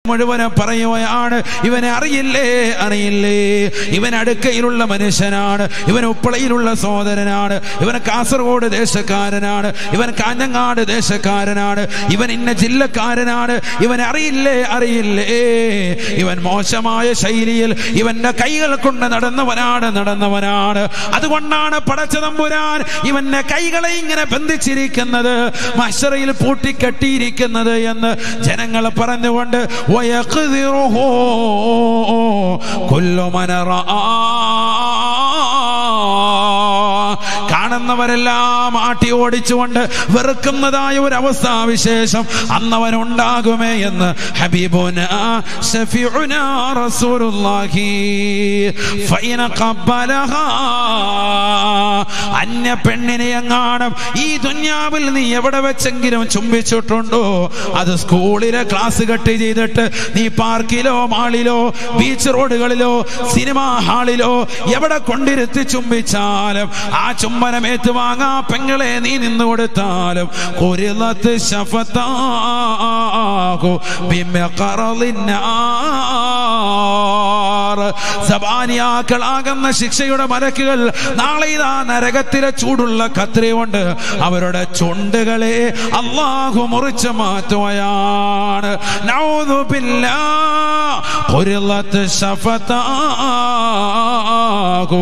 മുഴുവനും പറയുകയാണ് ഇവനെ അറിയില്ലേ അറിയില്ലേ ഇവൻ അടുക്കയിലുള്ള മനുഷ്യനാണ് ഇവൻ ഉപ്പളയിലുള്ള സഹോദരനാണ് ഇവൻ കാസർഗോഡ് ദേശക്കാരനാണ് ഇവൻ കാഞ്ഞങ്ങാട് ദേശക്കാരനാണ് ഇവൻ ഇന്ന ജില്ലക്കാരനാണ് ഇവൻ അറിയില്ലേ അറിയില്ലേ ഇവൻ മോശമായ ശൈലിയിൽ ഇവന്റെ കൈകൾ കൊണ്ട് നടന്നവനാണ് നടന്നവനാണ് അതുകൊണ്ടാണ് പടച്ചതമ്പുരാൻ ഇവന്റെ കൈകളെ ഇങ്ങനെ ബന്ധിച്ചിരിക്കുന്നത് മഷറയിൽ പൂട്ടിക്കെട്ടിയിരിക്കുന്നത് എന്ന് ജനങ്ങൾ പറഞ്ഞുകൊണ്ട് വയഖ്ദിറുഹു കുല്ലു മൻ റആ. കാണുന്നവരെല്ലാം ആട്ടി ഓടിച്ചുകൊണ്ട് വെറുക്കുന്നതായ ഒരു അവസ്ഥാവിശേഷം അന്നവൻ ഉണ്ടാകുമേ എന്ന് ഹബീബുന ഷഫീഉന റസൂലുള്ളാഹി ഫൈന ഖബ്ബലഹാ അന്യ പെണ്ണിനെ എങ്ങാനും ഈ ദുന്യാവിൽ നീ എവിടെ വെച്ചെങ്കിലും ചുംബിച്ചിട്ടുണ്ടോ അത് സ്കൂളിലെ ക്ലാസ് കട്ട് ചെയ്തിട്ട് നീ പാർക്കിലോ മാളിലോ ബീച്ച് റോഡുകളിലോ സിനിമാ ഹാളിലോ എവിടെ കൊണ്ടിരുത്തി ചുംബിച്ചാലും ആ ചുംബനം ഏറ്റുവാങ്ങാ പെങ്ങളെ നീ നിന്ന് കൊടുത്താലും കുരിലത്ത് ശഫത്താകു ബിമഖറലിന്നാർ സബാനിയാക്കളാകുന്ന ശിക്ഷയുടെ മലക്കുകൾ നാളെ ഇതാ നരകത്തിലെ ചൂടുള്ള കത്രി കൊണ്ട് അവരുടെ ചുണ്ടുകളെ അള്ളാഹു മുറിച്ച് മാറ്റുകയാണ് നൗദു ബില്ലാ കുരിലത്ത് ശഫത്താകു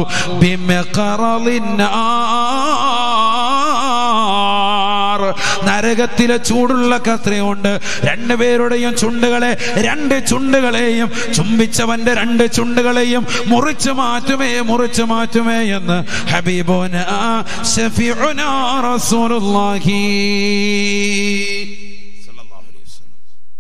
ബിമഖറലിന്നാർ നരകത്തിലെ ചൂടുള്ള കത്രയുണ്ട് രണ്ടുപേരുടെയും ചുണ്ടുകളെ രണ്ട് ചുണ്ടുകളെയും ചുംബിച്ചവന്റെ രണ്ട് ചുണ്ടുകളെയും മുറിച്ചു മാറ്റുമേ മുറിച്ചു മാറ്റുമേ എന്ന് ഹബീബോന ഷഫീഉന റസൂലുള്ളാഹി സല്ലല്ലാഹു അലൈഹി വസല്ലം.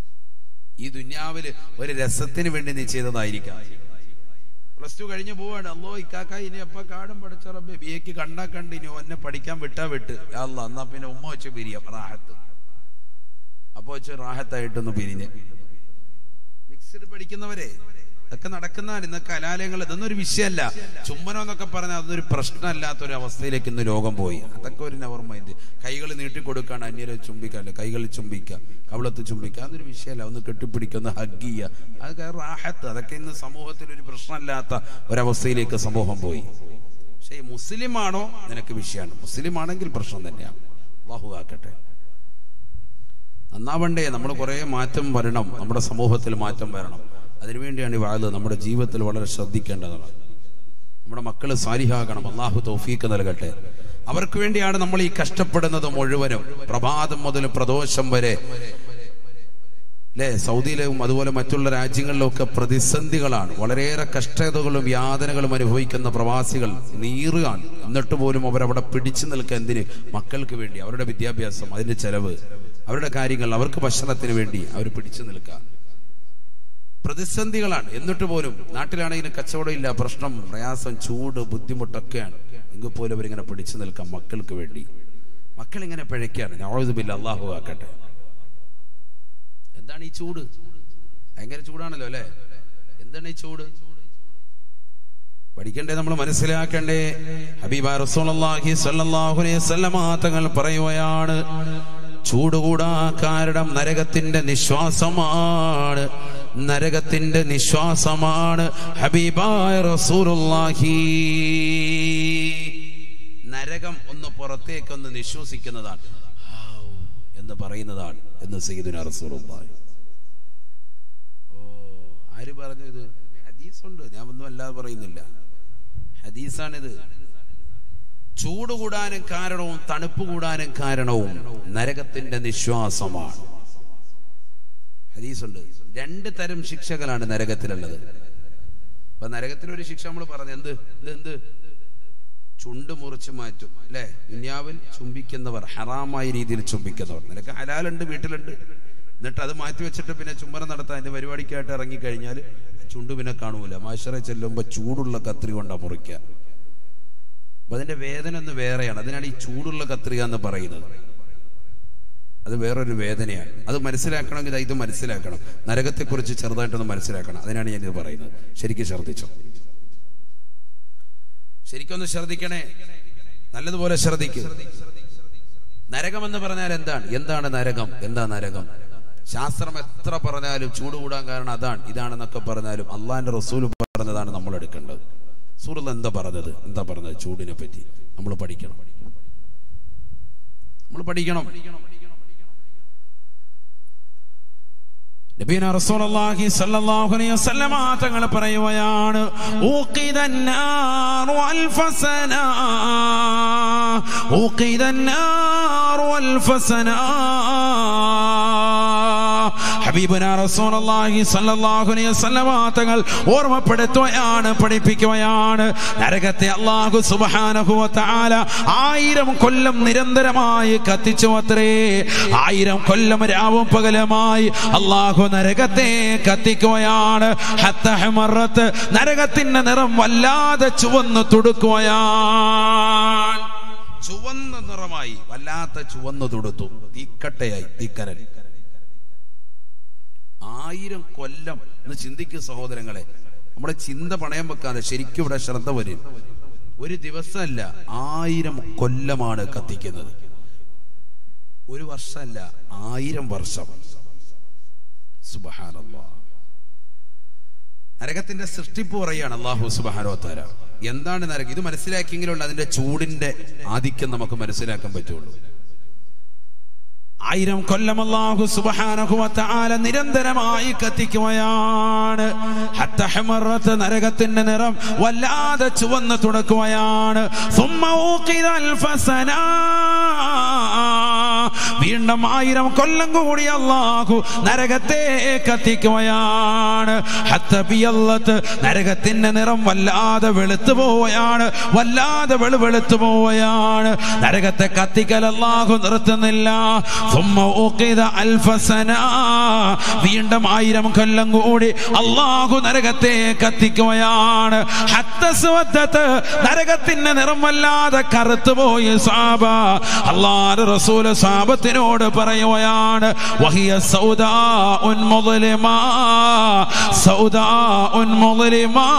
ഈ ദുന്യാവില് ഒരു രസത്തിന് വേണ്ടി നീ ചെയ്തതായിരിക്കാം പ്ലസ് ടു കഴിഞ്ഞ് പോവാണ് അല്ലോ ഇക്കാക്ക ഇനി എപ്പ കാടും പഠിച്ച റബ്ബെ ബി എക്ക് കണ്ടാ കണ്ട് ഇനി ഒന്നെ പഠിക്കാൻ വിട്ടാ വിട്ട് യാ അല്ലാ എന്നാ പിന്നെ ഉമ്മ വെച്ച് പിരിയാം റാഹത്ത് അപ്പൊ വെച്ച് റാഹത്തായിട്ടൊന്ന് പിരിഞ്ഞ് മിക്സ്ഡ് പഠിക്കുന്നവരെ ഇതൊക്കെ നടക്കുന്നതാണ് ഇന്ന് കലാലയങ്ങൾ ഇതൊന്നും ഒരു വിഷയമല്ല ചുമ്മനം എന്നൊക്കെ പറഞ്ഞാൽ അതൊരു പ്രശ്നമല്ലാത്ത ഒരു അവസ്ഥയിലേക്ക് ഇന്ന് ലോകം പോയി അതൊക്കെ ഒരു നെവർ മൈൻഡ് കൈകൾ നീട്ടിക്കൊടുക്കാണ് അന്യരെ ചുംബിക്കാല്ല കൈകൾ ചുംബിക്കുക കവളത്ത് ചുംബിക്കുക അതൊരു വിഷയമല്ല ഒന്ന് കെട്ടിപ്പിടിക്കുക ഒന്ന് ഹഗ് ചെയ്യുക അതൊക്കെ റാഹത്ത് അതൊക്കെ ഇന്ന് സമൂഹത്തിൽ ഒരു പ്രശ്നമല്ലാത്ത ഒരവസ്ഥയിലേക്ക് സമൂഹം പോയി പക്ഷേ ഈ മുസ്ലിം ആണോ നിനക്ക് വിഷയമാണ് മുസ്ലിം ആണെങ്കിൽ പ്രശ്നം തന്നെയാണ് അള്ളാഹു ആക്കട്ടെ നന്നാവണ്ടേ നമ്മൾ കുറേ മാറ്റം വരണം നമ്മുടെ സമൂഹത്തിൽ മാറ്റം വരണം അതിനുവേണ്ടിയാണ് ഈ വാത് നമ്മുടെ ജീവിതത്തിൽ വളരെ ശ്രദ്ധിക്കേണ്ടതാണ് നമ്മുടെ മക്കൾ സാരിഹാകണം അള്ളാഹു തൗഫീക്ക് നൽകട്ടെ അവർക്ക് വേണ്ടിയാണ് നമ്മൾ ഈ കഷ്ടപ്പെടുന്നത് മുഴുവനും പ്രഭാതം മുതൽ പ്രദോഷം വരെ അല്ലേ സൗദിയിലും അതുപോലെ മറ്റുള്ള രാജ്യങ്ങളിലും ഒക്കെ പ്രതിസന്ധികളാണ് വളരെയേറെ കഷ്ടതകളും യാതനകളും അനുഭവിക്കുന്ന പ്രവാസികൾ നീറുകയാണ് എന്നിട്ട് പോലും അവരവിടെ പിടിച്ചു നിൽക്കുക എന്തിന് മക്കൾക്ക് വേണ്ടി അവരുടെ വിദ്യാഭ്യാസം അതിന്റെ ചെലവ് അവരുടെ കാര്യങ്ങൾ അവർക്ക് ഭക്ഷണത്തിന് വേണ്ടി അവർ പിടിച്ചു നിൽക്കുക പ്രതിസന്ധികളാണ് എന്നിട്ട് പോലും നാട്ടിലാണെങ്കിലും കച്ചവടം ഇല്ല പ്രശ്നം പ്രയാസം ചൂട് ബുദ്ധിമുട്ടൊക്കെയാണ് എങ്കിൽ പോലും അവരിങ്ങനെ പിടിച്ചു നിൽക്കാം മക്കൾക്ക് വേണ്ടി മക്കൾ ഇങ്ങനെ പിഴയ്ക്കാണ് നവതുബില്ല അള്ളാഹു ആക്കട്ടെ എന്താണ് ഈ ചൂട് ഭയങ്കര ചൂടാണല്ലോ അല്ലെ എന്താണ് ഈ ചൂട് പഠിക്കണ്ടേ നമ്മൾ മനസ്സിലാക്കണ്ടേ ഹബീബ റസൂലുള്ളാഹി സ്വല്ലല്ലാഹു അലൈഹി വസല്ലമ തങ്ങൾ പറയുകയാണ് ചൂട് കൂടാ കാരണം നരകത്തിന്റെ നിശ്വാസമാണ് നരകത്തിന്റെ നിശ്വാസമാണ് ഹബീബായ റസൂലുള്ളാഹി നരകം ഒന്ന് പുറത്തേക്കൊന്ന് നിശ്വസിക്കുന്നതാണ് ഹാവ് എന്ന് പറയുന്നതാണ് എന്ന് സയ്യിദുന റസൂലുള്ളാഹി ഓ ആര് പറഞ്ഞു ഇത് ഹദീസുണ്ട് ഞാൻ ഒന്നും അല്ലാതെ പറയുന്നില്ല ഹദീസാണിത് ചൂട് കൂടാനും കാരണവും തണുപ്പ് കൂടാനും കാരണവും നരകത്തിന്റെ നിശ്വാസമാണ് ഹദീസുണ്ട് രണ്ട് തരം ശിക്ഷകളാണ് നരകത്തിലുള്ളത് അപ്പൊ നരകത്തിലൊരു ശിക്ഷ നമ്മൾ പറഞ്ഞു എന്ത് ഇത് എന്ത് ചുണ്ട് മുറിച്ച് മാറ്റും അല്ലെ ദുന്യാവിൽ ചുംബിക്കുന്നവർ ഹറാമായ രീതിയിൽ ചുംബിക്കുന്നവർ നിനക്ക് ഹലാലുണ്ട് വീട്ടിലുണ്ട് എന്നിട്ട് അത് മാറ്റി വെച്ചിട്ട് പിന്നെ ചുംബനം നടത്താൻ അതിന്റെ പരിപാടിക്കായിട്ട് ഇറങ്ങിക്കഴിഞ്ഞാൽ ചുണ്ട് പിന്നെ കാണൂല മാഷറെ ചെല്ലുമ്പോ ചൂടുള്ള കത്രി കൊണ്ടാ മുറിക്കുക അപ്പൊ അതിന്റെ വേദന ഒന്ന് വേറെയാണ് അതിനാണ് ഈ ചൂടുള്ള കത്രിക എന്ന് പറയുന്നത് അത് വേറൊരു വേദനയാണ് അത് മനസ്സിലാക്കണമെങ്കിൽ ഇത് മനസ്സിലാക്കണം നരകത്തെക്കുറിച്ച് ചെറുതായിട്ടൊന്ന് മനസ്സിലാക്കണം അതിനാണ് ഞാൻ ഇത് പറയുന്നത് ശരിക്കും ശ്രദ്ധിച്ചോ ശരിക്കൊന്ന് ശ്രദ്ധിക്കണേ നല്ലതുപോലെ ശ്രദ്ധിക്കുക നരകം എന്ന് പറഞ്ഞാൽ എന്താണ് എന്താണ് നരകം എന്താ നരകം ശാസ്ത്രം എത്ര പറഞ്ഞാലും ചൂട് കൂടാൻ കാരണം അതാണ് ഇതാണെന്നൊക്കെ പറഞ്ഞാലും അള്ളാഹിന്റെ റസൂലും പറഞ്ഞതാണ് നമ്മൾ എടുക്കേണ്ടത് സൂറത്ത് എന്താ പറഞ്ഞത് എന്താ പറഞ്ഞത് ചൂടിനെ പറ്റി നമ്മൾ പഠിക്കണം നമ്മൾ പഠിക്കണം നബീന റസൂലുള്ളാഹി സ്വല്ലല്ലാഹു അലൈഹി വസല്ലമ തങ്ങൾ പറയുകയാണ് ഊഖിദന്നാറു അൽഫസന ഊഖിദന്നാറു അൽഫസന ഹബീബുന റസൂലുള്ളാഹി സ്വല്ലല്ലാഹു അലൈഹി വസല്ലമ തങ്ങൾ ഓർമ്മപ്പെടുത്തുകയാണ് പഠിപ്പിക്കുകയാണ് നരകത്തെ അല്ലാഹു സുബ്ഹാനഹു വ തആല ആയിരം കൊല്ലം നിരന്തരമായി കത്തിച്ചു അത്രേ ആയിരം കൊല്ലം രാവും പകലുമായി അള്ളാഹു നരകത്തെ കത്തിക്കുകയാണ് ഹത്ത ഹമറത്ത് നരകത്തിന്റെ നിറം വല്ലാതെ ചുവന്ന് തുടുക്കുകയാണ് ചുവന്ന നിറമായി വല്ലാത്ത ചുവന്ന് തുടുത്തു തീക്കട്ടയായി തീക്കരൽ ആയിരം കൊല്ലം എന്ന് ചിന്തിക്കും സഹോദരങ്ങളെ നമ്മുടെ ചിന്ത പണയം വെക്കാതെ ശരിക്കും ഇവിടെ ശ്രദ്ധ വരും ഒരു ദിവസമല്ല ആയിരം കൊല്ലമാണ് കത്തിക്കുന്നത് ഒരു വർഷമല്ല ആയിരം വർഷം സുബഹാനല്ലാ നരകത്തിന്റെ സൃഷ്ടിപ്പ് പറയാണ് അള്ളാഹു സുബഹാനോ താര എന്താണ് നരകം ഇത് മനസ്സിലാക്കിയെങ്കിലുള്ള അതിന്റെ ചൂടിന്റെ ആധിക്യം നമുക്ക് മനസ്സിലാക്കാൻ പറ്റുള്ളൂ ആയിരം കൊല്ലം അല്ലാഹു സുബ്ഹാനഹു വ തആല നിരന്തരമായി കത്തിക്കുകയാണ് ഹത്ത ഹമറത്ത് നരകത്തിന്റെ നിറം വല്ലാതെ ചുവന്ന് തുടക്കുകയാണ് സുമ്മ ഊഖിദ അൽഫസന വീണ്ടും ആയിരം കൊല്ലം കൂടി അല്ലാഹു നരകത്തെ കത്തിക്കുകയാണ് ഹത്ത ബിയല്ലത്ത് നരകത്തിന്റെ നിറം വല്ലാതെ വെളുത്തു പോവുകയാണ് വല്ലാതെ വെളുവെളുത്തു പോവുകയാണ് നരകത്തെ കത്തിക്കൽ അല്ലാഹു നിർത്തുന്നില്ല ثم أوقظ ألف سنة വീണ്ടും ആയിരം കൊല്ലം കൂടി അള്ളാഹു നരകത്തെ കത്തിക്കുകയാണ് ഹത്തസ്വദ്ദത്ത് നരകത്തിന്റെ നിറം വല്ലാതെ കറുത്തുപോയി സാബ അള്ളാഹ് റസൂല് സാബത്തിനോട് പറയുകയാണ് വഹിയ സൗദാ ഉൻ മുദ്ലിമാ സൗദാ ഉൻ മുദ്ലിമാ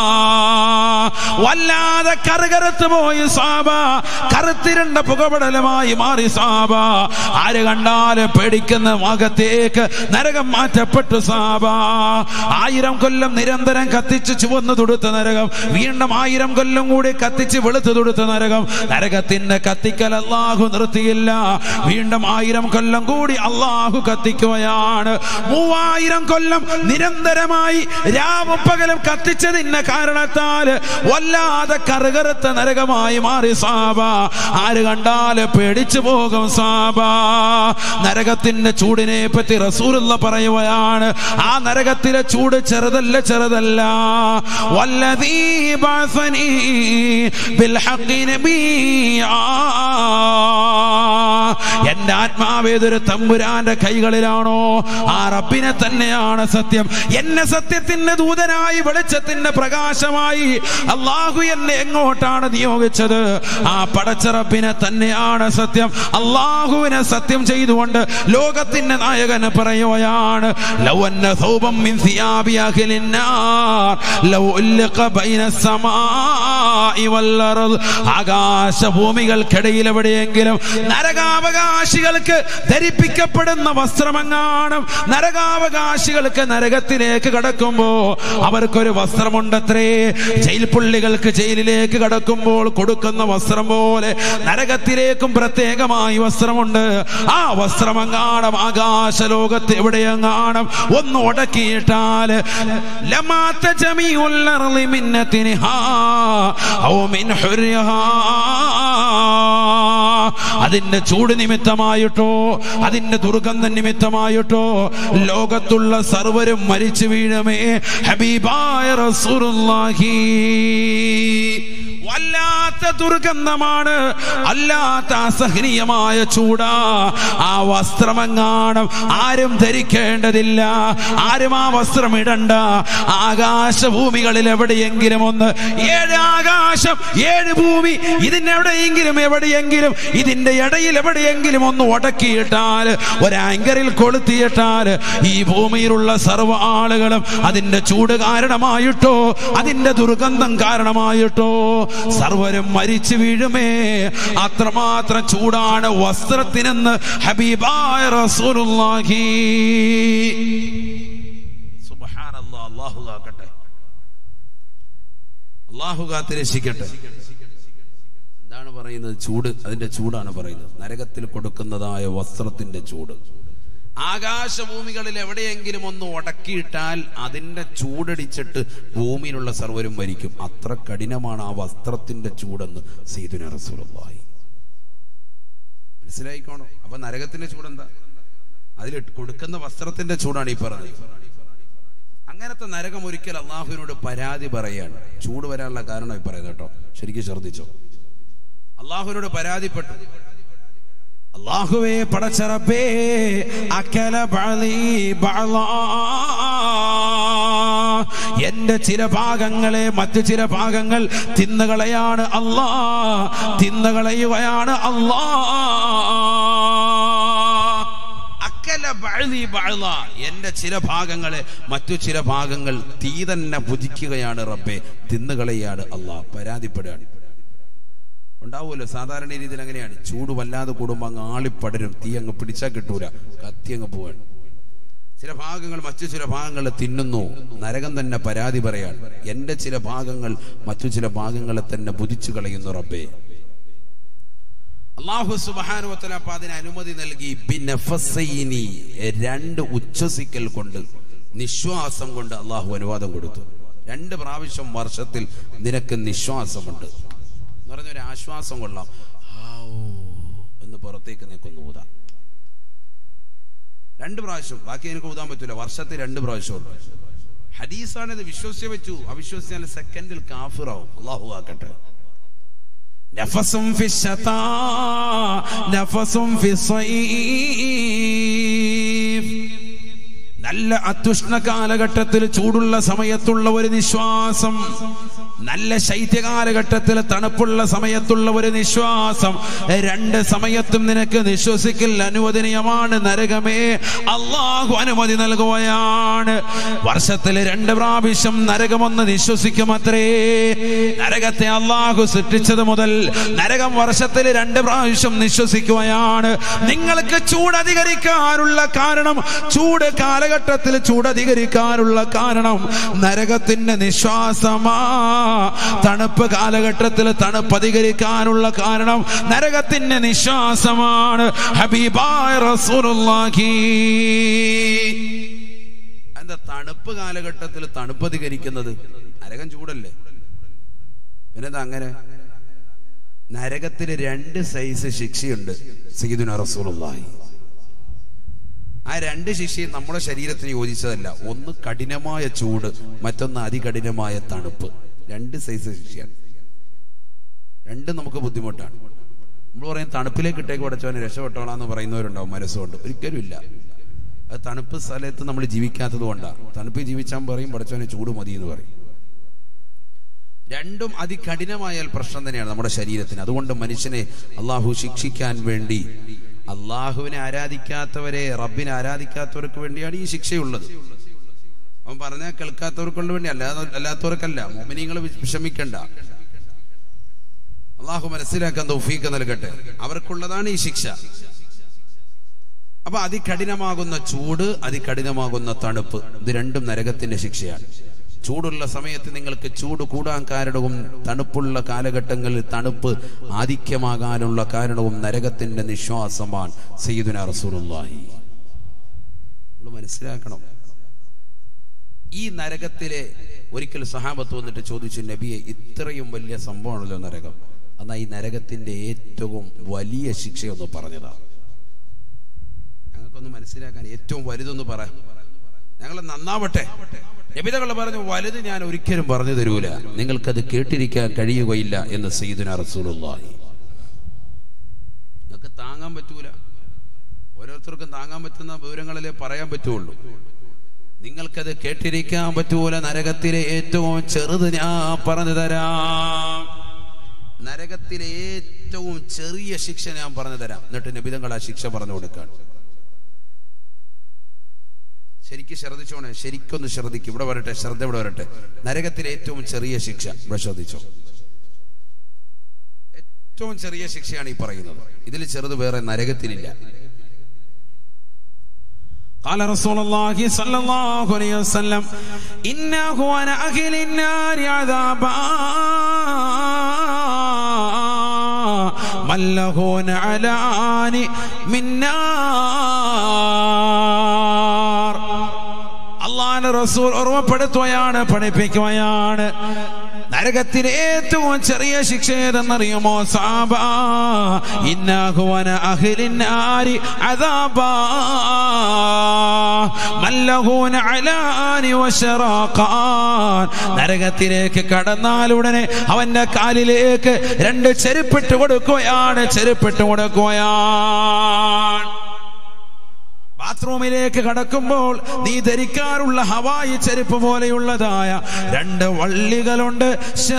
വല്ലാതെ കറുകറുത്ത് പോയി സാബ കറുത്തിരണ്ട പുകപടലമായി മാറി സാബ ആര് കണ്ടാലും പേടിക്കുന്ന ഭാഗത്തേക്ക് നരകം മാറ്റപ്പെട്ടു സാബ ആയിരം കൊല്ലം നിരന്തരം കത്തിച്ച് ചുവന്നു തൊടുത്ത നരകം വീണ്ടും ആയിരം കൊല്ലം കൂടി കത്തിച്ച് വെളുത്തു തൊടുത്ത നരകം നരകത്തിന്റെ കത്തിക്കൽ അള്ളാഹു നിർത്തിയില്ല വീണ്ടും ആയിരം കൊല്ലം കൂടി അള്ളാഹു കത്തിക്കുകയാണ് മൂവായിരം കൊല്ലം നിരന്തരമായി രാവും പകലും കത്തിച്ചതിന്റെ കാരണത്താൽ വല്ലാതെ കറുകറുത്ത നരകമായി മാറി സാബ ആര് കണ്ടാല് പേടിച്ചു പോകും സാബ നരകത്തിന്റെ ചൂടിനെ പറ്റി റസൂലുള്ള പറയുകയാണ് ആ നരകത്തിലെ ചൂട് ചെറുതല്ല ചെറുതല്ല വല്ലതീ ബഅസനീ ബിൽഹഖി നബിയാ എന്റെ ആത്മാവ് ഏതൊരു തമ്പുരാന്റെ കൈകളിലാണോ ആ റബ്ബിനെ തന്നെയാണ് സത്യം എന്നെ സത്യത്തിന്റെ ദൂതനായി വെളിച്ചത്തിന്റെ പ്രകാശമായി അള്ളാഹു എന്നെ എങ്ങോട്ടാണ് നിയോഗിച്ചത് ആ പടച്ചറപ്പിനെ തന്നെയാണ് സത്യം അള്ളാഹുവിനെ സത്യം ചെയ്തുകൊണ്ട് ലോകത്തിന്റെ നായകന് പറയുകയാണ് ലൗ അന്ന ثوبا من ثياب أهل النار لو ألق بين السماء والأرض ആകാശഭൂമികൾക്കിടയിൽ എവിടെയെങ്കിലും നരകാവകാശികൾക്ക് ധരിപ്പിക്കപ്പെടുന്ന വസ്ത്രമെങ്ങാനും നരകാവകാശികൾക്ക് നരകത്തിലേക്ക് കടക്കുമ്പോ അവർക്കൊരു വസ്ത്രമുണ്ടത്രേ ജയിൽ പുള്ളികൾക്ക് ജയിലിലേക്ക് കടക്കുമ്പോൾ കൊടുക്കുന്ന വസ്ത്രം പോലെ നരകത്തിലേക്കും പ്രത്യേകമായി വസ്ത്രമുണ്ട് ആ വസ്ത്രമെങ്ങാണം ആകാശ ലോകത്ത് എവിടെയെങ്ങാണം ഒന്ന് ഉടക്കിയിട്ടാൽ ലമാത്ത ജമീഉൽ അർളി മിന്നത്തിനിഹാ ഔ മിൻ ഹുരിഹാ അതിന്റെ ചൂട് നിമിത്തമായിട്ടോ അതിന്റെ ദുർഗന്ധ നിമിത്തമായിട്ടോ ലോകത്തുള്ള സർവരും മരിച്ചു വീഴുമേ ഹബീബായ റസൂലുള്ളാഹി വല്ലാത്ത ദുർഗന്ധമാണ് അല്ലാത്ത അസഹനീയമായ ചൂടാ ആ വസ്ത്രമെങ്ങാണം ആരും ധരിക്കേണ്ടതില്ല ആരും ആ വസ്ത്രം ഇടണ്ട ആകാശഭൂമികളിൽ എവിടെയെങ്കിലും ഒന്ന് ഏഴ് ആകാശം ഏഴ് ഭൂമി ഇതിനെവിടെയെങ്കിലും എവിടെയെങ്കിലും ഇതിന്റെ ഇടയിൽ എവിടെയെങ്കിലും ഒന്ന് ഉടക്കിയിട്ടാൽ ഒരാങ്കറിൽ കൊളുത്തിയിട്ടാൽ ഈ ഭൂമിയിലുള്ള സർവ്വ ആളുകളും അതിന്റെ ചൂട് കാരണമായിട്ടോ അതിന്റെ ദുർഗന്ധം കാരണമായിട്ടോ സർവരും മരിച്ചു വീഴുമേ അത്രമാത്രം ചൂടാണ് വസ്ത്രത്തിനെന്ന് ഹബീബായ റസൂലുള്ളാഹി സുബ്ഹാനല്ലാഹ് അല്ലാഹു കാക്കട്ടെ അല്ലാഹു കാത്ത് രക്ഷിക്കട്ടെ എന്താണ് പറയുന്നത് ചൂട് അതിന്റെ ചൂടാണ് പറയുന്നത് നരകത്തിൽ കൊടുക്കുന്നതായ വസ്ത്രത്തിന്റെ ചൂട് ആകാശഭൂമികളിൽ എവിടെയെങ്കിലും ഒന്ന് ഉടക്കിയിട്ടാൽ അതിന്റെ ചൂടടിച്ചിട്ട് ഭൂമിയിലുള്ള സർവരും മരിക്കും അത്ര കഠിനമാണ് ആ വസ്ത്രത്തിന്റെ ചൂടെന്ന് സീതുന റസൂലുള്ളാഹി മനസ്സിലായിക്കോണോ അപ്പൊ നരകത്തിന്റെ ചൂടെന്താ അതിൽ കൊടുക്കുന്ന വസ്ത്രത്തിന്റെ ചൂടാണ് ഈ പറഞ്ഞത് അങ്ങനത്തെ നരകം ഒരിക്കൽ അള്ളാഹുവിനോട് പരാതി പറയാണ് ചൂട് വരാനുള്ള കാരണം ഈ പറയുന്നത് കേട്ടോ ശരിക്കും ശ്രദ്ധിച്ചോ അള്ളാഹുവിനോട് പരാതിപ്പെട്ടു അള്ളാഹുവേ പടച്ചറപ്പേ അക്കല ബളി ബളാ. എന്റെ ചില ഭാഗങ്ങളെ മറ്റു ചില ഭാഗങ്ങൾ തിന്നുകളയാണ് അല്ലാ തിന്നുകളയുകയാണ് അല്ലാ അക്കല ബഅലി ബഅല. എന്റെ ചില ഭാഗങ്ങളെ മറ്റു ചില ഭാഗങ്ങൾ തീ തന്നെ ഭുജിക്കുകയാണ് റബ്ബെ തിന്നുകളയാണ് അള്ളാഹ് പരാതിപ്പെടുകയാണ് ഉണ്ടാവുമല്ലോ സാധാരണ രീതിയിൽ അങ്ങനെയാണ് ചൂട് വല്ലാതെ കൂടുമ്പോൾ അങ്ങ് ആളിപ്പടരും തീ അങ്ങ് പിടിച്ചാൽ കിട്ടൂല കത്തി അങ്ങ് പോവാണ് ചില ഭാഗങ്ങൾ മറ്റു ചില ഭാഗങ്ങൾ തിന്നുന്നു നരകം തന്നെ പരാതി പറയാണ് എന്റെ ചില ഭാഗങ്ങൾ മറ്റു ചില ഭാഗങ്ങളെ തന്നെ ബുധിച്ചു കളയുന്നു റബ്ബേ അള്ളാഹു സുബാനുവത്തല അപ്പൊ അതിന് അനുമതി നൽകി ബിനഫസൈനി രണ്ട് ഉച്ഛസിക്കൽ കൊണ്ട് നിശ്വാസം കൊണ്ട് അള്ളാഹു അനുവാദം കൊടുത്തു രണ്ട് പ്രാവശ്യം വർഷത്തിൽ നിനക്ക് നിശ്വാസമുണ്ട് എന്ന് പറഞ്ഞ ഒരു ആശ്വാസം കൊള്ളാം ഹാവൂ എന്ന് പുറത്തേക്ക് നിൽക്കുന്നു ഊതാം രണ്ട് പ്രാവശ്യം ബാക്കി എനിക്ക് ഊതാൻ പറ്റൂല വർഷത്തിൽ രണ്ട് പ്രാവശ്യം ഹദീസാണ് ഇത് വിശ്വസിച്ച് വെച്ചു അവിശ്വസിച്ചാൽ സെക്കൻഡിൽ കാഫിറാവും അള്ളാഹു ആക്കട്ടെ نفس في الشتاء نفس في الصيف നല്ല അത്യുഷ്ണ കാലഘട്ടത്തിൽ ചൂടുള്ള സമയത്തുള്ള ഒരു നിശ്വാസം നല്ല ശൈത്യ കാലഘട്ടത്തിൽ തണുപ്പുള്ള സമയത്തുള്ള ഒരു നിശ്വാസം രണ്ട് സമയത്തും നിനക്ക് നിശ്വസിക്കൽ അനുവദനീയമാണ് നരകമേ അള്ളാഹു അനുമതി നൽകുകയാണ് വർഷത്തിൽ രണ്ട് പ്രാവശ്യം നരകമൊന്ന് നിശ്വസിക്കുമത്രേ നരകത്തെ അള്ളാഹു സൃഷ്ടിച്ചത് മുതൽ നരകം വർഷത്തിൽ രണ്ട് പ്രാവശ്യം നിശ്വസിക്കുകയാണ് നിങ്ങൾക്ക് ചൂട് അധികരിക്കാനുള്ള കാരണം ചൂട് കാലഘട്ടത്തിൽ ചൂട് അധികരിക്കാനുള്ള കാരണം നരകത്തിന്റെ നിശ്വാസമാ തണുപ്പ് കാലഘട്ടത്തിൽ തണുപ്പ് അധികരിക്കാനുള്ള കാരണം നരകത്തിന്റെ നിശ്വാസമാണ് ഹബീബായ റസൂലുള്ളാഹി എന്താ തണുപ്പ് കാലഘട്ടത്തിൽ തണുപ്പ് അധികരിക്കുന്നത് നരകം ചൂടല്ലേ പിന്നെന്താ അങ്ങനെ നരകത്തിന് രണ്ട് സൈസ് ശിക്ഷയുണ്ട് സീദുന റസൂലുള്ളാഹി ആ രണ്ട് ശിക്ഷയും നമ്മുടെ ശരീരത്തിന് യോജിച്ചതല്ല ഒന്ന് കഠിനമായ ചൂട് മറ്റൊന്ന് അതികഠിനമായ തണുപ്പ് രണ്ട് സൈസ് ശിക്ഷയാണ് രണ്ടും നമുക്ക് ബുദ്ധിമുട്ടാണ് നമ്മൾ പറയും തണുപ്പിലേക്ക് ഇട്ടേക്ക് പഠിച്ചവന് രക്ഷപ്പെട്ടോളാം എന്ന് പറയുന്നവരുണ്ടാവും മനസ്സുകൊണ്ട് ഒരിക്കലും ഇല്ല അത് തണുപ്പ് സ്ഥലത്ത് നമ്മൾ ജീവിക്കാത്തത് കൊണ്ടാണ് തണുപ്പിൽ ജീവിച്ചാൽ പറയും പഠിച്ചവന് ചൂട് മതി എന്ന് പറയും രണ്ടും അതികഠിനമായാൽ പ്രശ്നം തന്നെയാണ് നമ്മുടെ ശരീരത്തിന് അതുകൊണ്ട് മനുഷ്യനെ അള്ളാഹു ശിക്ഷിക്കാൻ വേണ്ടി അള്ളാഹുവിനെ ആരാധിക്കാത്തവരെ റബ്ബിനെ ആരാധിക്കാത്തവർക്ക് വേണ്ടിയാണ് ഈ ശിക്ഷയുള്ളത് അവൻ പറഞ്ഞാൽ കേൾക്കാത്തവർക്കുള്ള വേണ്ടി അല്ലാതെ അല്ലാത്തവർക്കല്ല മോമിനിങ്ങൾ വിഷമിക്കണ്ട അള്ളാഹു മനസ്സിലാക്കാൻ തൗഫീക്ക് നൽകട്ടെ അവർക്കുള്ളതാണ് ഈ ശിക്ഷ അപ്പൊ അതികഠിനമാകുന്ന ചൂട് അതികഠിനമാകുന്ന തണുപ്പ് ഇത് രണ്ടും നരകത്തിന്റെ ശിക്ഷയാണ് ചൂടുള്ള സമയത്ത് നിങ്ങൾക്ക് ചൂട് കൂടാൻ കാരണവും തണുപ്പുള്ള കാലഘട്ടങ്ങളിൽ തണുപ്പ് ആധിക്യമാകാനുള്ള കാരണവും നരകത്തിന്റെ നിശ്വാസമാണ് സയ്യിദുന റസൂലുള്ളാഹി നമ്മൾ മനസ്സിലാക്കണം ഈ നരകത്തിലെ ഒരിക്കൽ സഹാബത്ത് വന്നിട്ട് ചോദിച്ചു നബിയെ ഇത്രയും വലിയ സംഭവമാണല്ലോ നരകം എന്നാ ഈ നരകത്തിന്റെ ഏറ്റവും വലിയ ശിക്ഷയൊന്ന് പറഞ്ഞതാ ഞങ്ങൾക്കൊന്ന് മനസ്സിലാക്കാൻ ഏറ്റവും വലുതൊന്ന് പറ ഞങ്ങൾ നന്നാവട്ടെ നബിതകൾ പറഞ്ഞു വലുത് ഞാൻ ഒരിക്കലും പറഞ്ഞു തരൂല നിങ്ങൾക്കത് കേട്ടിരിക്കാൻ കഴിയുകയില്ല എന്ന് സയ്യിദുന റസൂലുള്ളാഹി നിങ്ങൾക്ക് താങ്ങാൻ പറ്റൂല ഓരോരുത്തർക്കും താങ്ങാൻ പറ്റുന്ന വിവരങ്ങളിലേ പറയാൻ പറ്റുള്ളൂ നിങ്ങൾക്കത് കേട്ടിരിക്കാൻ പറ്റൂല നരകത്തിലെ ഏറ്റവും ചെറുത് ഞാൻ പറഞ്ഞു തരാം നരകത്തിലെ ഏറ്റവും ചെറിയ ശിക്ഷ ഞാൻ പറഞ്ഞു തരാം എന്നിട്ട് നബിതങ്ങൾ ആ ശിക്ഷ പറഞ്ഞു കൊടുക്കാണ് ശരിക്കും ശ്രദ്ധിച്ചോണേ ശരിക്കൊന്ന് ശ്രദ്ധിക്കും ഇവിടെ വരട്ടെ ശ്രദ്ധ ഇവിടെ വരട്ടെ നരകത്തിലെ ഏറ്റവും ചെറിയ ശിക്ഷ ഇവിടെ ശ്രദ്ധിച്ചോ ഏറ്റവും ചെറിയ ശിക്ഷയാണ് ഈ പറയുന്നത് ഇതിൽ ചെറുത് വേറെ നരകത്തിലില്ല قال رسول الله صلى الله عليه وسلم إنه أنا أهل النار عذابا من له نعلان من نار അള്ളാന്റെ റസൂൽ ഓർമ്മപ്പെടുത്തുകയാണ് പഠിപ്പിക്കുകയാണ് നരകത്തിലെ ഏറ്റവും ചെറിയ ശിക്ഷ ഏതെന്നറിയുമോ സാബ ഇന്നാഹുവന അഹിലിന്നാരി അദാബാ മല്ലഹൂന അലാനി വശറാഖാൻ നരകത്തിലേക്ക് കടന്നാലുടനെ അവന്റെ കാലിലേക്ക് രണ്ട് ചെരുപ്പിട്ട് കൊടുക്കുകയാണ് ചെരുപ്പിട്ട് കൊടുക്കുകയാണ് ബാത്റൂമിലേക്ക് കടക്കുമ്പോൾ നീ ധരിക്കാറുള്ള ഹവായി ചെരുപ്പ് പോലെയുള്ളതായ രണ്ട് വള്ളികളുണ്ട്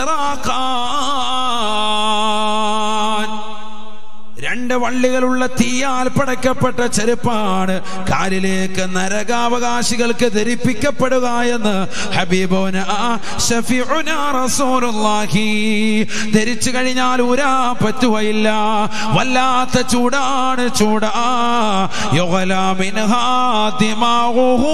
ഷിറാക്കാൻ രണ്ട് വള്ളികളുള്ള തീയാൽ പടക്കപ്പെട്ട ചെരുപ്പാണ് കാലിലേക്ക് നരകാവകാശികൾക്ക് ധരിപ്പിക്കപ്പെടുക എന്ന് ഹബീബോന ഷഫീഉന റസൂലുള്ളാഹി ധരിച്ചു കഴിഞ്ഞാൽ ഊരാ പറ്റുകയില്ല വല്ലാത്ത ചൂടാണ് ചൂടാ യുഗലാ മിൻഹാ ദിമാഉഹു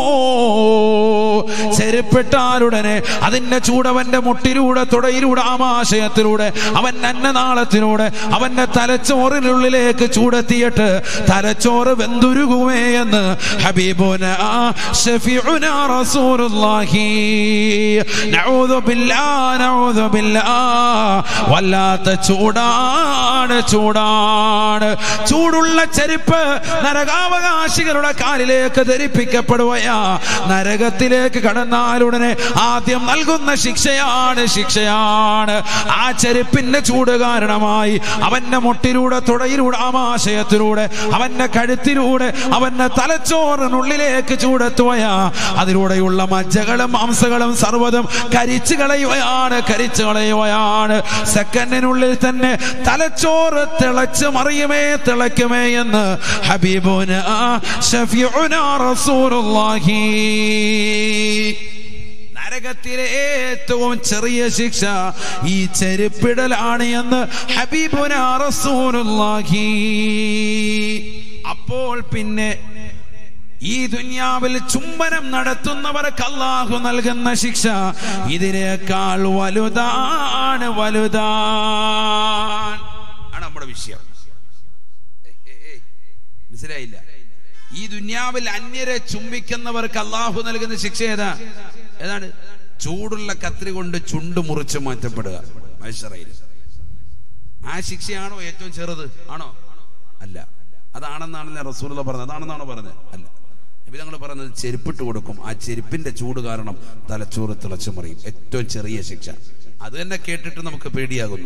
ചെരുപ്പിട്ടാലുടനെ അതിന്റെ ചൂടവന്റെ മുട്ടിലൂടെ തുടയിലൂടെ ആമാശയത്തിലൂടെ അവൻ അന്നനാളത്തിലൂടെ അവന്റെ തലച്ചോറിനുള്ളിലേക്ക് ചൂടെത്തിയിട്ട് തലച്ചോറ് വെന്തുരുകുമേ എന്ന് ഹബീബുന ഷഫീഉന റസൂലുള്ളാഹി നഊദു ബില്ലാ നഊദു ബില്ലാ വല്ലാത്ത ചൂടാണ് ചൂടാണ് ചൂടുള്ള ചെരുപ്പ് നരകാവകാശികളുടെ കാലിലേക്ക് ധരിപ്പിക്കപ്പെടുകയാ നരകത്തിലേക്ക് കടന്നാലുടനെ ആദ്യം നൽകുന്ന ശിക്ഷയാണ് ശിക്ഷയാണ് ആ ചെരുപ്പിന്റെ ചൂട് കാരണമായി അവന്റെ മുട്ടിലൂടെ തുടയിലൂടെ ആമാശയത്തിലൂടെ അവന്റെ കഴുത്തിലൂടെ അവന്റെ തലച്ചോറിനുള്ളിലേക്ക് ചൂടെത്തുകയാ അതിലൂടെയുള്ള മജ്ജകളും മാംസങ്ങളും സർവ്വതും കരിച്ചു കളയുകയാണ് കരിച്ചു കളയുകയാണ് സെക്കൻഡിനുള്ളിൽ തന്നെ തലച്ചോറ് തിളച്ച് മറിയുമേ തിളയ്ക്കുമേ എന്ന് ഹബീബുന ഷഫീഉന റസൂലുള്ളാഹി നരകത്തിലെ ഏറ്റവും ചെറിയ ശിക്ഷ ഈ ചെരുപ്പിടലാണ് എന്ന് ഹബീബുന റസൂലുള്ളാഹി അപ്പോൾ പിന്നെ ഈ ദുന്യാവിൽ ചുംബനം നടത്തുന്നവർക്ക് അള്ളാഹു നൽകുന്ന ശിക്ഷ ഇതിനേക്കാൾ വലുതാണ് വലുതാണ് ആണ് നമ്മുടെ വിഷയം ഏയ്, ഏയ്, ഏയ്. മനസ്സിലായില്ല ഈ ദുന്യാവിൽ അന്യരെ ചുംബിക്കുന്നവർക്ക് അള്ളാഹു നൽകുന്ന ശിക്ഷ ഏതാ ഏതാണ് ചൂടുള്ള കത്രി കൊണ്ട് ചുണ്ട് മുറിച്ച് മാറ്റപ്പെടുക മനുഷ്യറയിൽ ആ ശിക്ഷയാണോ ഏറ്റവും ചെറുത് ആണോ അല്ല അതാണെന്നാണല്ലേ റസൂല പറഞ്ഞത് അതാണെന്നാണോ പറഞ്ഞത് അല്ല നബി തങ്ങൾ പറഞ്ഞത് ചെരുപ്പിട്ട് കൊടുക്കും ആ ചെരുപ്പിന്റെ ചൂട് കാരണം തലച്ചോറ് തിളച്ചു മറിയും ഏറ്റവും ചെറിയ ശിക്ഷ അത് തന്നെ കേട്ടിട്ട് നമുക്ക് പേടിയാകുന്നു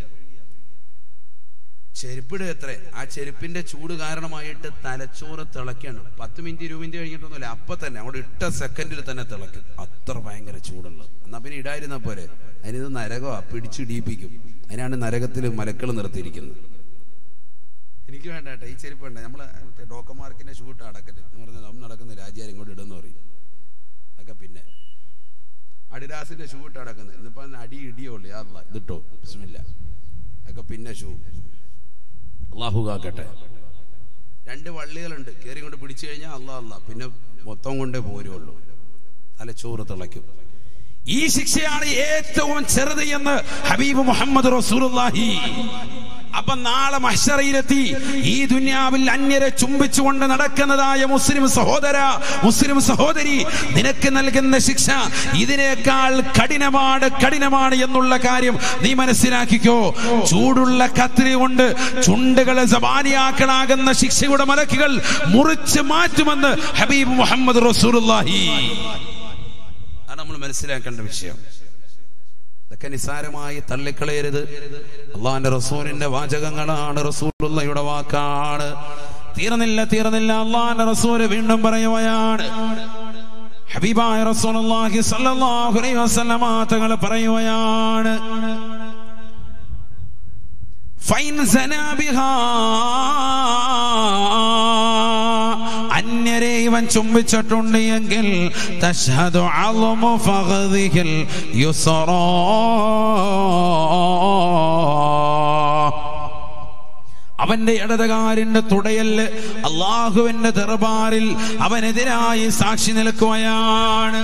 ചെരുപ്പിട് എത്ര ആ ചെരുപ്പിന്റെ ചൂട് കാരണമായിട്ട് തലച്ചോറ് തിളയ്ക്കാണ് പത്ത് മിനിറ്റ് ഇരുപത് മിനിറ്റ് കഴിഞ്ഞിട്ടൊന്നുമില്ല അപ്പൊ തന്നെ അവിടെ ഇട്ട സെക്കൻഡിൽ തന്നെ തിളയ്ക്കും അത്ര ഭയങ്കര ചൂടുള്ളത് എന്നാ പിന്നെ ഇടായിരുന്ന പോരെ അതിനിത് നരകമാ പിടിച്ചിടിയിപ്പിക്കും അതിനാണ് നരകത്തിൽ മലക്കൾ നിർത്തിയിരിക്കുന്നത് എനിക്ക് വേണ്ട കേട്ടോ ഈ ചെരുപ്പ് വേണ്ട നമ്മളെ മറ്റേ ഡോക്കന്മാർക്കിന്റെ ഷൂട്ട് അടക്കല് എന്ന് പറഞ്ഞാൽ നമ്മൾ നടക്കുന്ന രാജ്യാരം ഇങ്ങോട്ട് ഇടുന്ന പറയും അതൊക്കെ പിന്നെ അഡിദാസിന്റെ ഷൂ ഇട്ട് അടക്കുന്നത് ഇന്നിപ്പോ അടി ഇടിയേ ഉള്ളു യാ അല്ലാ, ഇതിട്ടോ ബിസ്മില്ല അതൊക്കെ പിന്നെ ഷൂ അള്ളാഹു കാക്കട്ടെ രണ്ട് വള്ളികളുണ്ട് കയറി കൊണ്ട് പിടിച്ചു കഴിഞ്ഞാൽ അല്ലാ അല്ലാ പിന്നെ മൊത്തം കൊണ്ടേ പോരുള്ളൂ തലച്ചോറ് തിളയ്ക്കും ഈ ശിക്ഷയാണ് ഏറ്റവും ചെറുത് എന്ന് ഹബീബ് മുഹമ്മദ് റസൂലുള്ളാഹി അപ്പൊ നാളെ മഹ്ശറയിലെത്തി ഈ ദുന്യാവിൽ അന്യരെ ചുംബിച്ചുകൊണ്ട് നടക്കുന്നതായ മുസ്ലിം സഹോദര മുസ്ലിം സഹോദരി നിനക്ക് നൽകുന്ന ശിക്ഷ ഇതിനേക്കാൾ കഠിനമാണ് കഠിനമാണ് എന്നുള്ള കാര്യം നീ മനസ്സിലാക്കിക്കോ ചൂടുള്ള കത്തിരി കൊണ്ട് ചുണ്ടുകളെ സവാനിയാക്കണാകുന്ന ശിക്ഷയുടെ മലക്കുകൾ മുറിച്ച് മാറ്റുമെന്ന് ഹബീബ് മുഹമ്മദ് റസൂലുള്ളാഹി അതാണ് നമ്മൾ മനസ്സിലാക്കേണ്ട വിഷയം ഇതൊക്കെ നിസാരമായി തള്ളിക്കളയരുത് അള്ളാന്റെ റസൂലിന്റെ വാചകങ്ങളാണ് റസൂലുള്ളയുടെ വാക്കാണ് തീർന്നില്ല തീർന്നില്ല അള്ളാന്റെ റസൂല് വീണ്ടും പറയുകയാണ് ഹബീബായ റസൂലുള്ളാഹി സ്വല്ലല്ലാഹു അലൈഹി വസല്ലമ തങ്ങൾ പറയുകയാണ് ഫൈൻ സനാ ബിഹാ അന്യരെ ഇവൻ ചുംബിച്ചിട്ടുണ്ട് എങ്കിൽ തഷ്ഹദു അളമു ഫഖദിഹിൽ യുസ്റാ അവന്റെ ഇടതുകാലിന്റെ തുടയല് അള്ളാഹുവിന്റെ ദർബാറിൽ അവനെതിരായി സാക്ഷി നിൽക്കുകയാണ്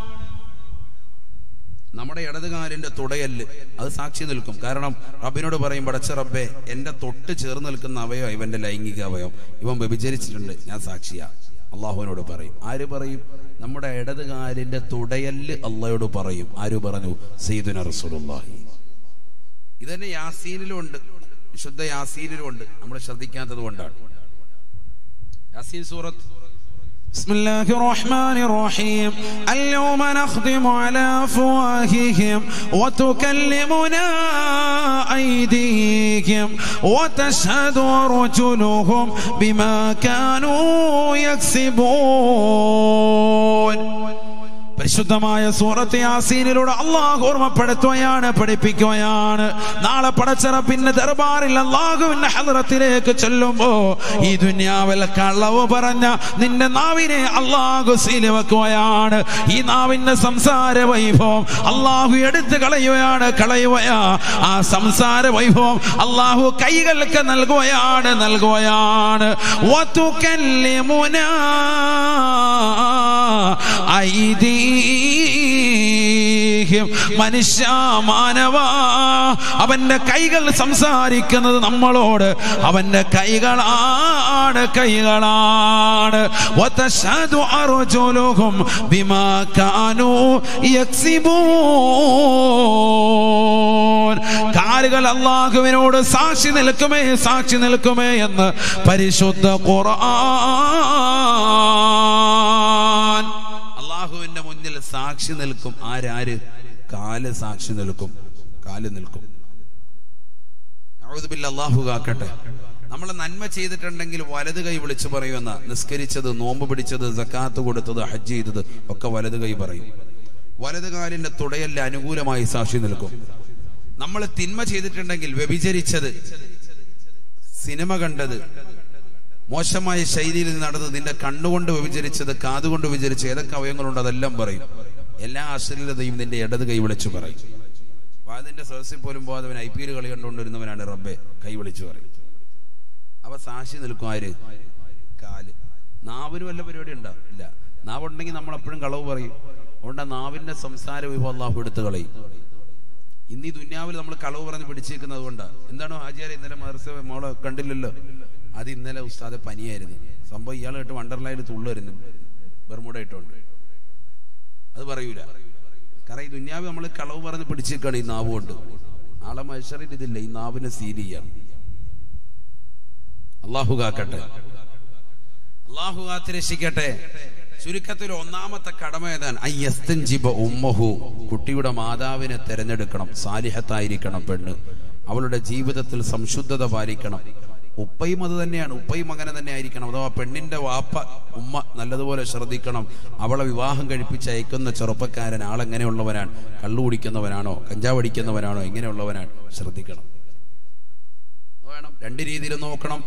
നമ്മുടെ ഇടതുകാലിന്റെ തുടയല് അത് സാക്ഷി നിൽക്കും കാരണം റബ്ബിനോട് പറയും പടച്ച റബ്ബെ എന്റെ തൊട്ട് ചേർന്ന് നിൽക്കുന്ന അവയോ ഇവന്റെ ലൈംഗിക അവയോ ഇവൻ വ്യഭിചരിച്ചിട്ടുണ്ട് ഞാൻ സാക്ഷിയാ അള്ളാഹുവിനോട് പറയും ആര് പറയും നമ്മുടെ ഇടതുകാലിന്റെ തുടയല് അള്ളയോട് പറയും ആര് പറഞ്ഞു സയ്യിദുന റസൂലുള്ളാഹി ഇതന്നെ യാസീനിലും ഉണ്ട് വിശുദ്ധ യാസീനിലും ഉണ്ട് നമ്മൾ ശ്രദ്ധിക്കാത്തത് കൊണ്ടാണ് യാസീൻ സൂറത്ത് بسم الله الرحمن الرحيم اليوم نختم على أفواههم وتكلمنا أيديهم وتشهد أرجلهم بما كانوا يكسبون പരിശുദ്ധമായ സൂറത്ത് യാസീനിലൂടെ അള്ളാഹു ഓർമ്മപ്പെടുത്തുകയാണ് പഠിപ്പിക്കുകയാണ് നാളെ പടച്ചറപ്പിന്റെ ദർബാറിൽ അള്ളാഹുവിന്റെ ഹലറത്തിലേക്ക് ചെല്ലുമ്പോ ഈ ദുന്യാവിൽ കള്ളവ് പറഞ്ഞ നിന്റെ നാവിനെ അള്ളാഹു സീല് വെക്കുകയാണ് ഈ നാവിന്റെ സംസാര വൈഭവം അള്ളാഹു എടുത്തു കളയുകയാണ് കളയുകയാ ആ സംസാര വൈഭവം അള്ളാഹു കൈകൾക്ക് നൽകുകയാണ് നൽകുകയാണ് ഐദീഹ്യം മനുഷ്യ മാനവ അവന്റെ കൈകൾ സംസാരിക്കുന്നത് നമ്മളോട് അവന്റെ കൈകളാണ് കൈകളാണ് വതശഹദു അർജുലുഹും ബിമാ കാനൂ യക്സിബൂൻ കാലുകൾ അള്ളാഹുവിനോട് സാക്ഷി നിൽക്കുമേ സാക്ഷി നിൽക്കുമേ എന്ന് പരിശുദ്ധ ഖുർആൻ അള്ളാഹുവിന്റെ മുന്നിൽ സാക്ഷി നിൽക്കും ആരാര് കാല് സാക്ഷി നിൽക്കും കാല് നിൽക്കും ഔദുബില്ല അള്ളാഹു കാക്കട്ടെ നമ്മൾ നന്മ ചെയ്തിട്ടുണ്ടെങ്കിൽ വലത് കൈ വിളിച്ചു പറയുമെന്ന നിസ്കരിച്ചത് നോമ്പ് പിടിച്ചത് സക്കാത്ത് കൊടുത്തത് ഹജ്ജ് ചെയ്തത് ഒക്കെ വലത് കൈ പറയും വലത് കാലിന്റെ തുടയല്ല അനുകൂലമായി സാക്ഷി നിൽക്കും നമ്മൾ തിന്മ ചെയ്തിട്ടുണ്ടെങ്കിൽ വ്യഭിചരിച്ചത് സിനിമ കണ്ടത് മോശമായ ശൈലിയിൽ നടന്നത് നിന്റെ കണ്ണുകൊണ്ട് വ്യഭിചരിച്ചത് കാതുകൊണ്ട് വ്യഭിചരിച്ച ഏതൊക്കെ അവയവങ്ങളുണ്ട് അതെല്ലാം പറയും എല്ലാ അശ്ലീലതയും നിന്റെ ഇടത് കൈ വിളിച്ചു പറയും വാതിന്റെ സദസ്സിൽ പോലും പോകാതവൻ ഐ പി എൽ കളി കണ്ടുകൊണ്ടിരുന്നവനാണ് റബ്ബെ കൈ വിളിച്ചു പറയും അവ സാക്ഷി നിൽക്കും ആര് കാല് നാവിന് വല്ല പരിപാടി ഉണ്ടോ ഇല്ല നാവുണ്ടെങ്കിൽ നമ്മൾ എപ്പോഴും കളവ് പറയും അതുകൊണ്ട് ആ നാവിന്റെ സംസാര വിഭവം അള്ളാഹു എടുത്ത് കളയും ഇന്ന് ഈ ദുന്യാവിൽ നമ്മൾ കളവ് പറഞ്ഞ് പിടിച്ചേക്കുന്നത് കൊണ്ടാണ് എന്താണോ ഹാജിയാരെ ഇന്നലെ മദർസ മോളെ കണ്ടില്ലല്ലോ അത് ഇന്നലെ ഉസ്താദെ പനിയായിരുന്നു സംഭവം ഇയാൾ കേട്ട് വണ്ടർലായിൽ തുള്ളുവരുന്നു ബർമുട ഇട്ടുകൊണ്ട് അത് പറയൂല കാരണം ഈ ദുന്യാവ് നമ്മൾ കളവ് പറഞ്ഞ് പിടിച്ചേക്കാണ് ഈ നാവ് കൊണ്ട് നാളെ മനുഷ്യരിൽ ഇതില്ല ഈ നാവിനെ സീൽ ചെയ്യാം അള്ളാഹു കാക്കട്ടെ അള്ളാഹു കാത്ത് രക്ഷിക്കട്ടെ ചുരുക്കത്തിൽ ഒന്നാമത്തെ കടമ ഏതാണ് അയ്യസ്തഞ്ചിബ ഉമ്മഹു കുട്ടിയുടെ മാതാവിനെ തെരഞ്ഞെടുക്കണം സാലിഹത്തായിരിക്കണം പെണ്ണ് അവളുടെ ജീവിതത്തിൽ സംശുദ്ധത പാലിക്കണം ഉപ്പയും അത് തന്നെയാണ് ഉപ്പയും അങ്ങനെ തന്നെ ആയിരിക്കണം അഥവാ പെണ്ണിന്റെ വാപ്പ ഉമ്മ നല്ലതുപോലെ ശ്രദ്ധിക്കണം അവളെ വിവാഹം കഴിപ്പിച്ച് അയക്കുന്ന ചെറുപ്പക്കാരൻ ആളെങ്ങനെയുള്ളവനാണ് കള്ളു കുടിക്കുന്നവനാണോ കഞ്ചാവ് അടിക്കുന്നവനാണോ എങ്ങനെയുള്ളവനാണ് ശ്രദ്ധിക്കണം വേണം രണ്ട് രീതിയിൽ നോക്കണം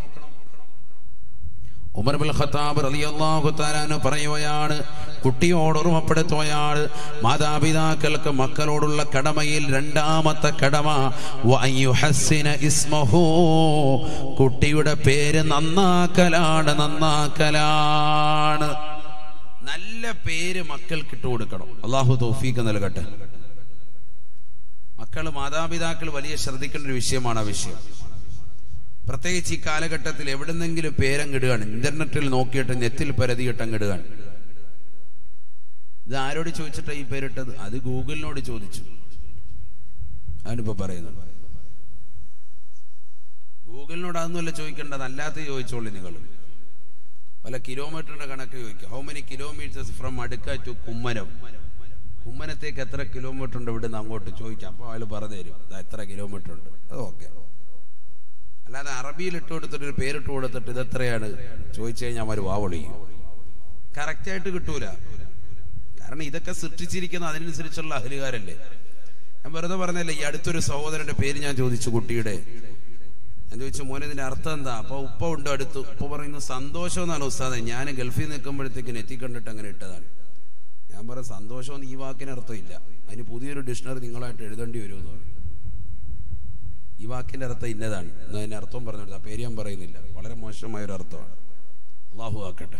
ഉമർ ബിൽ ഖത്താബ് റളിയല്ലാഹു തആല പറയുകയാണ് കുട്ടിയോട് ഓർമ്മപ്പെടുത്തുകയാണ് മാതാപിതാക്കൾക്ക് മക്കളോടുള്ള കടമയിൽ രണ്ടാമത്തെ കടമ വയുഹസ്സിന ഇസ്മഹു കുട്ടിയുടെ പേര് നന്നാക്കലാണ് നന്നാക്കലാണ് നല്ല പേര് മക്കൾക്ക് ഇട്ട് കൊടുക്കണം അള്ളാഹു തൗഫീഖ് നൽകട്ടെ മക്കൾ മാതാപിതാക്കൾ വലിയ ശ്രദ്ധിക്കേണ്ട ഒരു വിഷയമാണ് ആ വിഷയം പ്രത്യേകിച്ച് ഈ കാലഘട്ടത്തിൽ എവിടുന്നെങ്കിലും പേരങ്ങിടുകയാണ് ഇന്റർനെറ്റിൽ നോക്കിയിട്ട് നെറ്റിൽ പരതിയിട്ട് അങ്ങിടുകയാണ് ഇത് ആരോട് ചോദിച്ചിട്ടാ ഈ പേരിട്ടത് അത് ഗൂഗിളിനോട് ചോദിച്ചു അതിനിപ്പോ പറയുന്നത് ഗൂഗിളിനോട് അതൊന്നുമല്ല ചോദിക്കേണ്ടത് അല്ലാത്ത ചോദിച്ചോളൂ നിങ്ങൾ പല കിലോമീറ്ററിന്റെ കണക്ക് ചോദിക്കുക how many kilometres from Adukka to Kummanam കുമ്മനത്തേക്ക് എത്ര കിലോമീറ്റർ ഉണ്ട് ഇവിടുന്ന് അങ്ങോട്ട് ചോദിക്കാം അപ്പോൾ അയാൾ പറഞ്ഞു തരും "ദാ എത്ര കിലോമീറ്റർ ഉണ്ട് അത് ഓക്കെ അല്ലാതെ അറബിയിൽ ഇട്ട് കൊടുത്തിട്ട് ഒരു പേരിട്ട് കൊടുത്തിട്ട് ഇത് എത്രയാണ് ചോദിച്ചു കഴിഞ്ഞാൽ അവർ വാവൊളിയും കറക്റ്റായിട്ട് കിട്ടൂല കാരണം ഇതൊക്കെ സൃഷ്ടിച്ചിരിക്കുന്ന അതിനനുസരിച്ചുള്ള അഹലുകാരല്ലേ ഞാൻ വെറുതെ പറഞ്ഞല്ലേ ഈ അടുത്തൊരു സഹോദരന്റെ പേര് ഞാൻ ചോദിച്ചു കുട്ടിയുടെ ഞാൻ ചോദിച്ചു മോനെ ഇതിന്റെ അർത്ഥം എന്താ അപ്പൊ ഉപ്പ ഉണ്ട് അടുത്ത് ഉപ്പ പറയുന്നു സന്തോഷം എന്നാണ് ഉസ്താദെ ഞാൻ ഗൾഫിൽ നിൽക്കുമ്പോഴത്തേക്ക് നെറ്റി കണ്ടിട്ട് അങ്ങനെ ഇട്ടതാണ് ഞാൻ പറയാം സന്തോഷം എന്ന് ഈ വാക്കിന് അർത്ഥമില്ല അതിന് പുതിയൊരു ഡിക്ഷണറി നിങ്ങളായിട്ട് എഴുതേണ്ടി വരുമെന്ന് പറഞ്ഞു ഈ വാക്കിന്റെ അർത്ഥം ഇന്നതാണ് എന്നാ അതിന്റെ അർത്ഥം പറഞ്ഞു ആ പേര് ഞാൻ പറയുന്നില്ല വളരെ മോശമായ ഒരു അർത്ഥമാണ് അള്ളാഹു ആക്കട്ടെ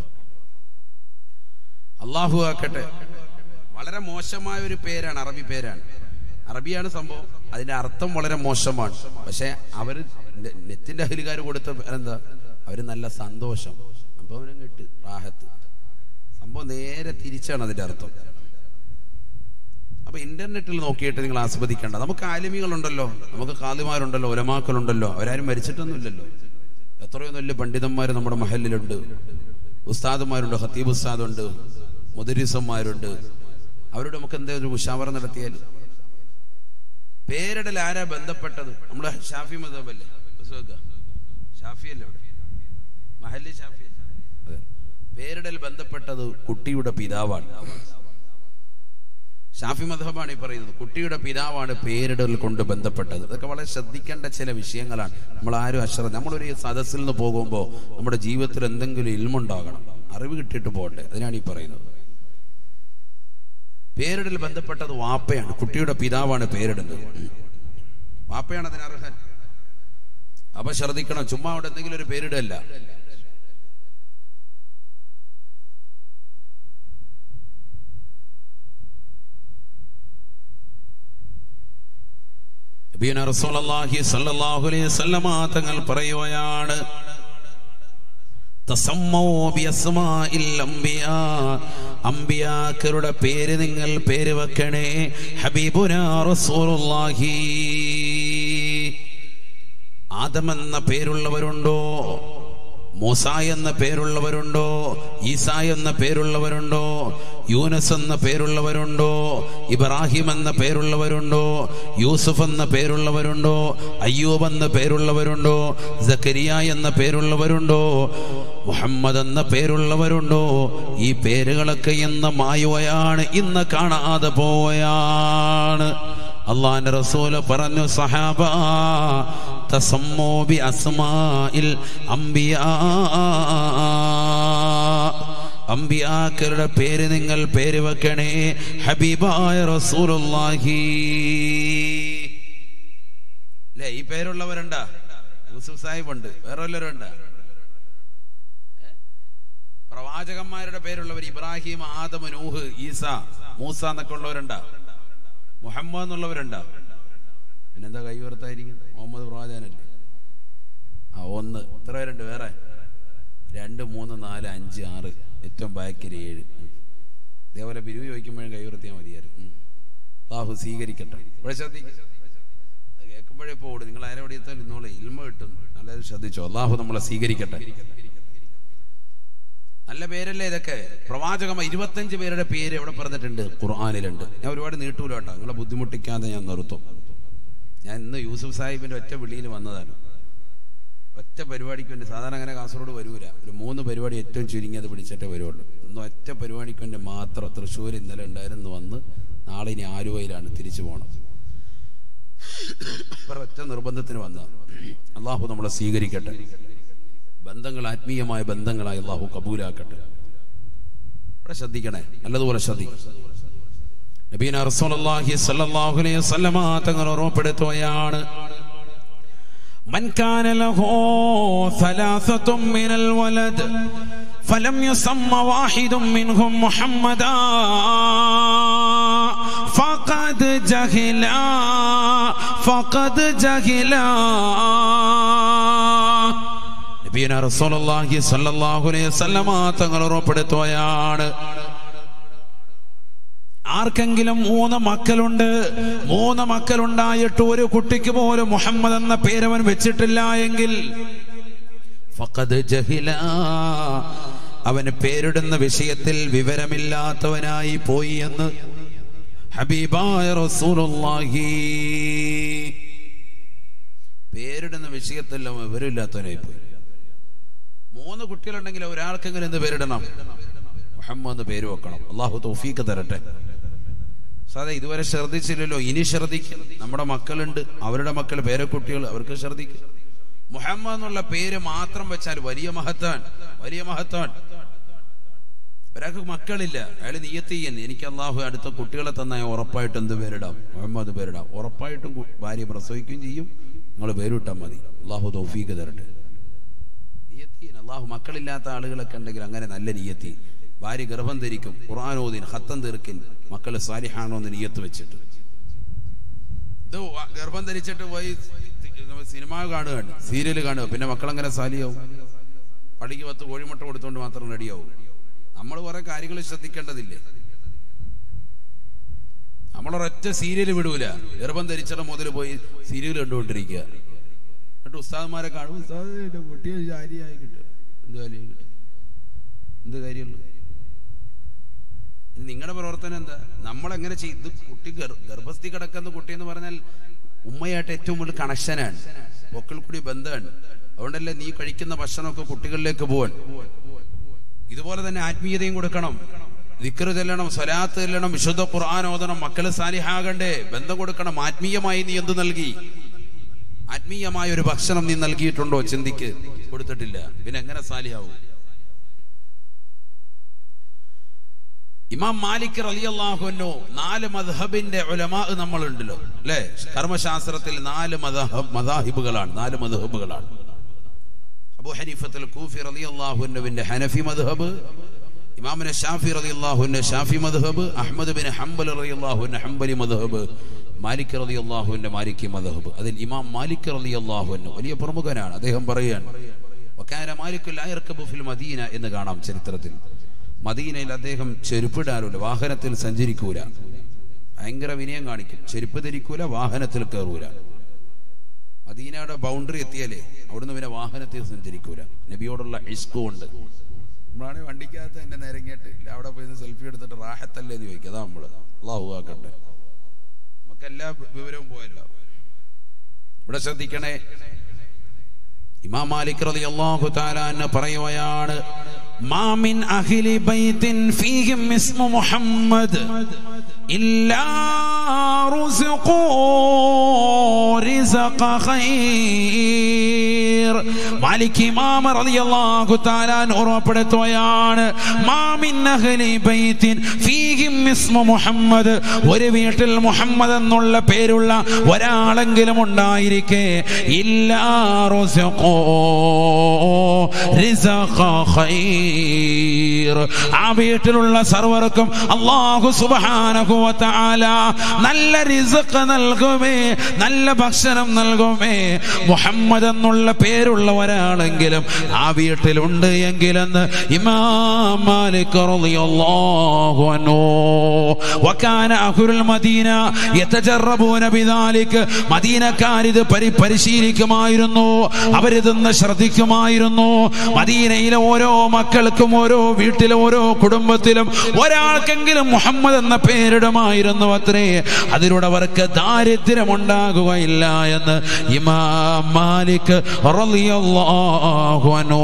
അള്ളാഹു ആക്കട്ടെ വളരെ മോശമായ ഒരു പേരാണ് അറബി പേരാണ് അറബിയാണ് സംഭവം അതിന്റെ അർത്ഥം വളരെ മോശമാണ് പക്ഷെ അവര് നെ- നെറ്റിന്റെ അഹലുകാർ കൊടുത്ത എന്താ അവര് നല്ല സന്തോഷം അപ്പൊ അവനും കിട്ട് റാഹത്ത് സംഭവം നേരെ തിരിച്ചാണ് അതിന്റെ അർത്ഥം അപ്പൊ ഇന്റർനെറ്റിൽ നോക്കിയിട്ട് നിങ്ങൾ ആസ്വദിക്കേണ്ട നമുക്ക് ആലിമികളുണ്ടല്ലോ നമുക്ക് കാലിമാരുണ്ടല്ലോ ഒലമാക്കളുണ്ടല്ലോ അവരാരും മരിച്ചിട്ടൊന്നുമില്ലല്ലോ എത്രയോ വലിയ പണ്ഡിതന്മാർ നമ്മുടെ മഹലിലുണ്ട് ഉസ്താദുമാരുണ്ട് ഹത്തീബ് ഉസ്താദുണ്ട് മുദരിസന്മാരുണ്ട് അവരോട് നമുക്ക് എന്താ ഒരു മുഷാവറ നടത്തിയാൽ പേരിടൽ ആരാ ബന്ധപ്പെട്ടത് നമ്മുടെ ഷാഫി മതമല്ലേ ഷാഫി അല്ലേ ഇവിടെ മഹല്ലി ഷാഫി അതെ പേരിടൽ ബന്ധപ്പെട്ടത് കുട്ടിയുടെ പിതാവാണ് ഷാഫി മധബാണ് ഈ പറയുന്നത് കുട്ടിയുടെ പിതാവാണ് പേരിടൽ കൊണ്ട് ബന്ധപ്പെട്ടത് ഇതൊക്കെ വളരെ ശ്രദ്ധിക്കേണ്ട ചില വിഷയങ്ങളാണ് നമ്മൾ ആരും അശ്രദ്ധ നമ്മളൊരു സദസ്സിൽ നിന്ന് പോകുമ്പോൾ നമ്മുടെ ജീവിതത്തിൽ എന്തെങ്കിലും ഇൽമുണ്ടാകണം അറിവ് കിട്ടിയിട്ട് പോകട്ടെ അതിനാണ് ഈ പറയുന്നത് പേരിടൽ ബന്ധപ്പെട്ടത് വാപ്പയാണ് കുട്ടിയുടെ പിതാവാണ് പേരിടുന്നത് വാപ്പയാണ് അതിന് അർഹൻ അപ്പൊ ശ്രദ്ധിക്കണം ചുമ്മാ അവിടെ എന്തെങ്കിലും ഒരു പേരിടല്ല നബിയുന റസൂലുള്ളാഹി സ്വല്ലല്ലാഹു അലൈഹി വസല്ലമ തങ്ങൾ പറയുകയാണ് തസമ്മൗ ബിഅസ്മാഇൽ അംബിയാ അംബിയാക്കളുടെ പേര് നിങ്ങൾ പേര് വെക്കണേ ഹബീബുന റസൂലുള്ളാഹി ആദം എന്ന പേരുള്ളവരുണ്ടോ മൂസ എന്ന പേരുള്ളവരുണ്ടോ ഈസ എന്ന പേരുള്ളവരുണ്ടോ യൂനസ് എന്ന പേരുള്ളവരുണ്ടോ ഇബ്രാഹിം എന്ന പേരുള്ളവരുണ്ടോ യൂസുഫ് എന്ന പേരുള്ളവരുണ്ടോ അയ്യൂബ് എന്ന പേരുള്ളവരുണ്ടോ സക്കരിയ എന്ന പേരുള്ളവരുണ്ടോ മുഹമ്മദ് എന്ന പേരുള്ളവരുണ്ടോ ഈ പേരുകളൊക്കെ ഇന്ന് മായുകയാണ് ഇന്ന് കാണാതെ പോവുകയാണ് അള്ളാന്റെ റസൂല് പറഞ്ഞു സഹാബ തസമ്മോ ബി അസ്മാഇൽ അംബിയാ അംബിയാക്കളുടെ പേര് നിങ്ങൾ പേര് വെക്കണേ ഹബീബായ റസൂലുള്ളാഹി അല്ലേ ഈ പേരുള്ളവരുണ്ടാ യൂസുഫ് സാഹിബ് ഉണ്ട് വേറെ വല്ലവരും ഉണ്ടാ പ്രവാചകന്മാരുടെ പേരുള്ളവർ ഇബ്രാഹിം ആദം നൂഹ് ഈസ മൂസ എന്നൊക്കെ ഉള്ളവരുണ്ടാ മുഹമ്മദ് എന്നുള്ളവരുണ്ടാ പിന്നെന്താ കൈവർത്തായിരിക്കും മുഹമ്മദ് പ്രവാചകനല്ലേ ആ ഒന്ന് എത്ര പേരുണ്ട് വേറെ രണ്ട് മൂന്ന് നാല് അഞ്ച് ആറ് ഏറ്റവും ബാക്കിൽ ഏഴ് ഉം. ഇതേപോലെ ബിരുവ് ചോദിക്കുമ്പോഴും കൈവർത്തിയാൽ മതിയായിരുന്നു ഉം. അള്ളാഹു സ്വീകരിക്കട്ടെ ഇവിടെ ശ്രദ്ധിക്കും അത് കേൾക്കുമ്പോഴേ ഇപ്പോൾ ഓടും നിങ്ങൾ ആരോടെ എത്താൻ ഇന്നോളെ ഇൽമ കിട്ടും നല്ലത് ശ്രദ്ധിച്ചോ അള്ളാഹു നമ്മളെ സ്വീകരിക്കട്ടെ നല്ല പേരല്ലേ ഇതൊക്കെ പ്രവാചകം ഇരുപത്തഞ്ച് പേരുടെ പേര് എവിടെ പറഞ്ഞിട്ടുണ്ട് ഖുർആാനിലുണ്ട് ഞാൻ ഒരുപാട് നീട്ടൂല കേട്ടോ നിങ്ങളെ ബുദ്ധിമുട്ടിക്കാതെ ഞാൻ നിർത്തും ഞാൻ ഇന്ന് യൂസുഫ് സാഹിബിന്റെ ഒറ്റ വിളിയിൽ വന്നതാണ് ഒറ്റ പരിപാടിക്ക് വേണ്ടി സാധാരണ അങ്ങനെ കാസർഗോഡ് വരൂല ഒരു മൂന്ന് പരിപാടി ഏറ്റവും ചുരുങ്ങിയത് പിടിച്ചിട്ടേ വരുള്ളൂ ഇന്ന് ഒറ്റ പരിപാടിക്ക് വേണ്ടി മാത്രം തൃശ്ശൂർ ഇന്നലെ ഉണ്ടായിരുന്നു വന്ന് നാളെ ഇനി ആലുവയിലാണ് തിരിച്ചു പോകണം ഇപ്പൊ ഒറ്റ നിർബന്ധത്തിന് വന്ന അള്ളാഹു നമ്മളെ സ്വീകരിക്കട്ടെ ബന്ധങ്ങൾ ആത്മീയമായ ബന്ധങ്ങളായി അള്ളാഹു കബൂലാക്കട്ടെ ഇവിടെ ശ്രദ്ധിക്കണേ നല്ലതുപോലെ ശ്രദ്ധിക്കും നബീന റസൂലുള്ളാഹി സ്വല്ലല്ലാഹു അലൈഹി വസല്ലമ തങ്ങൾ ഓർമ്മപ്പെടുത്തുകയാണ് من كان له ثلاثة من الولد فلم يسم واحد منهم محمدا فقد جهلا فقد جهلا നബീന റസൂലുള്ളാഹി സ്വല്ലല്ലാഹു അലൈഹി വസല്ലമ തങ്ങൾ ഉറപ്പെടുത്തുകയാണ് ആർക്കെങ്കിലും മൂന്ന് മക്കളുണ്ട് മൂന്ന് മക്കളുണ്ടായിട്ട് ഒരു കുട്ടിക്ക് പോലും മുഹമ്മദ് എന്ന പേരവൻ വെച്ചിട്ടില്ല എങ്കിൽ ഫഖദ് ജഹില അവന് പേരിടുന്ന വിഷയത്തിൽ വിവരമില്ലാത്തവനായി പോയി എന്ന് ഹബീബായ റസൂലുള്ളാഹി പേരിടുന്ന വിഷയത്തിൽ അവൻ വിവരമില്ലാത്തവനായി പോയി മൂന്ന് കുട്ടികളുണ്ടെങ്കിൽ ഒരാൾക്കെങ്കിലും എന്ത് പേരിടണം മുഹമ്മദ് എന്ന് പേര് വെക്കണം അള്ളാഹു തൗഫീക്ക് തരട്ടെ സാറേ ഇതുവരെ ശ്രദ്ധിച്ചില്ലല്ലോ ഇനി ശ്രദ്ധിക്കും നമ്മുടെ മക്കളുണ്ട് അവരുടെ മക്കൾ പേരക്കുട്ടികൾ അവർക്ക് ശ്രദ്ധിക്കും മുഹമ്മദ് എന്നുള്ള പേര് മാത്രം വെച്ചാൽ വലിയ മഹത്താൻ വലിയ മഹത്താൻ ഒരാൾക്ക് മക്കളില്ല അയാൾ നീയത്ത് ചെയ്യുന്നു എനിക്ക് അള്ളാഹു അടുത്ത കുട്ടികളെ തന്നാൽ ഉറപ്പായിട്ടും എന്ത് പേരിടാം മുഹമ്മദ് പേരിടാം ഉറപ്പായിട്ടും കു- ഭാര്യ പ്രസവിക്കുകയും ചെയ്യും നിങ്ങൾ പേരിട്ടാൽ മതി അള്ളാഹു തൗഫീക്ക് തരട്ടെ നിയത്തീൻ അള്ളാഹു മക്കളില്ലാത്ത ആളുകളൊക്കെ ഉണ്ടെങ്കിൽ അങ്ങനെ നല്ല നിയത്തി ഭാര്യ ഗർഭം ധരിക്കും ഖുർആാനോദിൻ ഹത്തം തീർക്കിൻ മക്കൾ സാലിഹാണോ എന്ന് നിയത്ത് വെച്ചിട്ട് ഇത് വ- ഗർഭം ധരിച്ചിട്ട് പോയി സിനിമ കാണുകയാണ് സീരിയൽ കാണുക പിന്നെ മക്കളങ്ങനെ സാലിയാവും പടിക്ക് പത്ത് കോഴിമുട്ട കൊടുത്തുകൊണ്ട് മാത്രം റെഡിയാവും നമ്മൾ കുറെ കാര്യങ്ങൾ ശ്രദ്ധിക്കേണ്ടതില്ലേ നമ്മളൊരൊറ്റ സീരിയൽ വിടൂല ഗർഭം ധരിച്ചിട്ട് മുതൽ പോയി സീരിയൽ കണ്ടുകൊണ്ടിരിക്കുക എന്നിട്ട് ഉസ്താദ്മാരെ കാണും ഉസ്താദ് എൻ്റെ കുട്ടിയെ ജാലിയായി കിട്ടും എന്ത് ജാലിയായി കിട്ടും എന്ത് കാര്യമുള്ളൂ നിങ്ങളുടെ പ്രവർത്തനം എന്താ നമ്മളെങ്ങനെ ചെയ്ത് കുട്ടി ഗർ- ഗർഭസ്ഥി കിടക്കുന്ന കുട്ടി എന്ന് പറഞ്ഞാൽ ഉമ്മയായിട്ട് ഏറ്റവും വലിയ കണക്ഷനാണ് പൊക്കിൾ കൂടി ബന്ധമാണ് അതുകൊണ്ടല്ലേ നീ കഴിക്കുന്ന ഭക്ഷണമൊക്കെ കുട്ടികളിലേക്ക് പോവാൻ ഇതുപോലെ തന്നെ ആത്മീയതയും കൊടുക്കണം ദിക്കറ് ചെല്ലണം സ്വലാത്ത് ചെല്ലണം വിശുദ്ധ ഖുർആൻ ഓതണം മക്കള് സാലിഹാകണ്ടേ ബന്ധം കൊടുക്കണം ആത്മീയമായി നീ എന്ത് നൽകി ആത്മീയമായ ഒരു ഭക്ഷണം നീ നൽകിയിട്ടുണ്ടോ ചിന്തിക്ക് കൊടുത്തിട്ടില്ല പിന്നെ എങ്ങനെ സാലിയാവും ഇമാം മാലിക് റളിയല്ലാഹുവിനു നാല് മദ്ഹബിന്റെ ഉലമാ നമ്മളുണ്ടല്ലോ അല്ലേ കർമ്മശാസ്ത്രത്തിൽ നാല് മദഹബ് മദാഹിബുകളാണ് നാല് മദ്ഹബുകളാണ് അബൂ ഹനീഫത്തുൽ കൂഫി റളിയല്ലാഹുവിന്റെ ഹനഫി മദ്ഹബ് ഇമാമിന് ഷാഫി റളിയല്ലാഹുവിന്റെ ഷാഫി മദ്ഹബ് അഹ്മദ് ബിൻ ഹംബൽ റളിയല്ലാഹുവിന്റെ ഹംബലി മദ്ഹബ് മാലിക് റളിയല്ലാഹുവിന്റെ മാലിക്കി മദ്ഹബ് അതിൽ ഇമാം മാലിക് റളിയല്ലാഹുവിന് വലിയ പ്രമുഖനാണ് അദ്ദേഹം പറയുകയാണ് വക്കാന മാലിക്കുൽ ലാ യർകബു ഫിൽ മദീന എന്ന് കാണാം ചരിത്രത്തിൽ മദീനയിൽ അദ്ദേഹം ചെരുപ്പിടാറില്ല വാഹനത്തിൽ സഞ്ചരിക്കൂല ഭയങ്കര വിനയം കാണിക്കും ചെരുപ്പ് ധരിക്കൂല വാഹനത്തിൽ കയറൂല മദീനയുടെ ബൗണ്ടറി എത്തിയാലേ അവിടുന്ന് പിന്നെ വാഹനത്തിൽ സഞ്ചരിക്കൂല നബിയോടുള്ള ഇഷ്കു ഉണ്ട് നമ്മളാണ് വണ്ടിക്കകത്ത് എന്നെ നിരങ്ങിയിട്ട് ഇല്ല അവിടെ പോയി സെൽഫി എടുത്തിട്ട് റാഹത്തല്ലേ എന്ന് ചോദിക്കുക അതാ നമ്മള് അള്ളാഹു ആക്കട്ടെ നമുക്ക് എല്ലാ വിവരവും പോയല്ലോ ഇവിടെ ശ്രദ്ധിക്കണേ ഇമാം മാലിക് റളിയല്ലാഹു തആല അൻഹു പറയുകയാണ് ما من أهل بيت فيهم اسم محمد إلا رزقوا رزق خير മാലിക് ഇമാം റളിയല്ലാഹു തആല അൻഹു ഉറപ്പെടുത്തുകയാണ് മാ മിൻ അഹ്ലി ബൈത്തിൻ ഫീഹിം ഇസ്മു മുഹമ്മദ് ഒരു വീട്ടിൽ മുഹമ്മദ് എന്നുള്ള പേരുള്ള ഒരാളെങ്കിലും ഉണ്ടായിരിക്കെ ഇല്ലാ റുസ്ഖൂ റിസഖ ഖൈർ ആ വീട്ടിലുള്ള സർവർക്കും അല്ലാഹു സുബ്ഹാനഹു വ തആല നല്ല റിസ്ഖ് നൽകുമേ നല്ല ഭക്ഷണം നൽകുമേ മുഹമ്മദ് എന്നുള്ള പേരുള്ള ഒരാളെങ്കിലും ആ വീട്ടിലുണ്ട് എങ്കിലെന്ന് ഇമാം മാലിക് റളിയല്ലാഹു അൻഹു വകാന അഹ്ലുൽ മദീന യതജറബൂന ബിദാലിക് മദീനക്കാരിത് പരി പരിശീലിക്കുമായിരുന്നു അവരിതൊന്ന് ശ്രദ്ധിക്കുമായിരുന്നു മദീനയിലെ ഓരോ മക്കൾക്കും ഓരോ വീട്ടിലും ഓരോ കുടുംബത്തിലും ഒരാൾക്കെങ്കിലും മുഹമ്മദ് എന്ന പേരിടുമായിരുന്നു അത്രേ അതിലൂടെ അവർക്ക് ദാരിദ്ര്യം ഉണ്ടാകുകയില്ല എന്ന് ഇമാം മാലിക് റളിയല്ലാഹു അൻഹു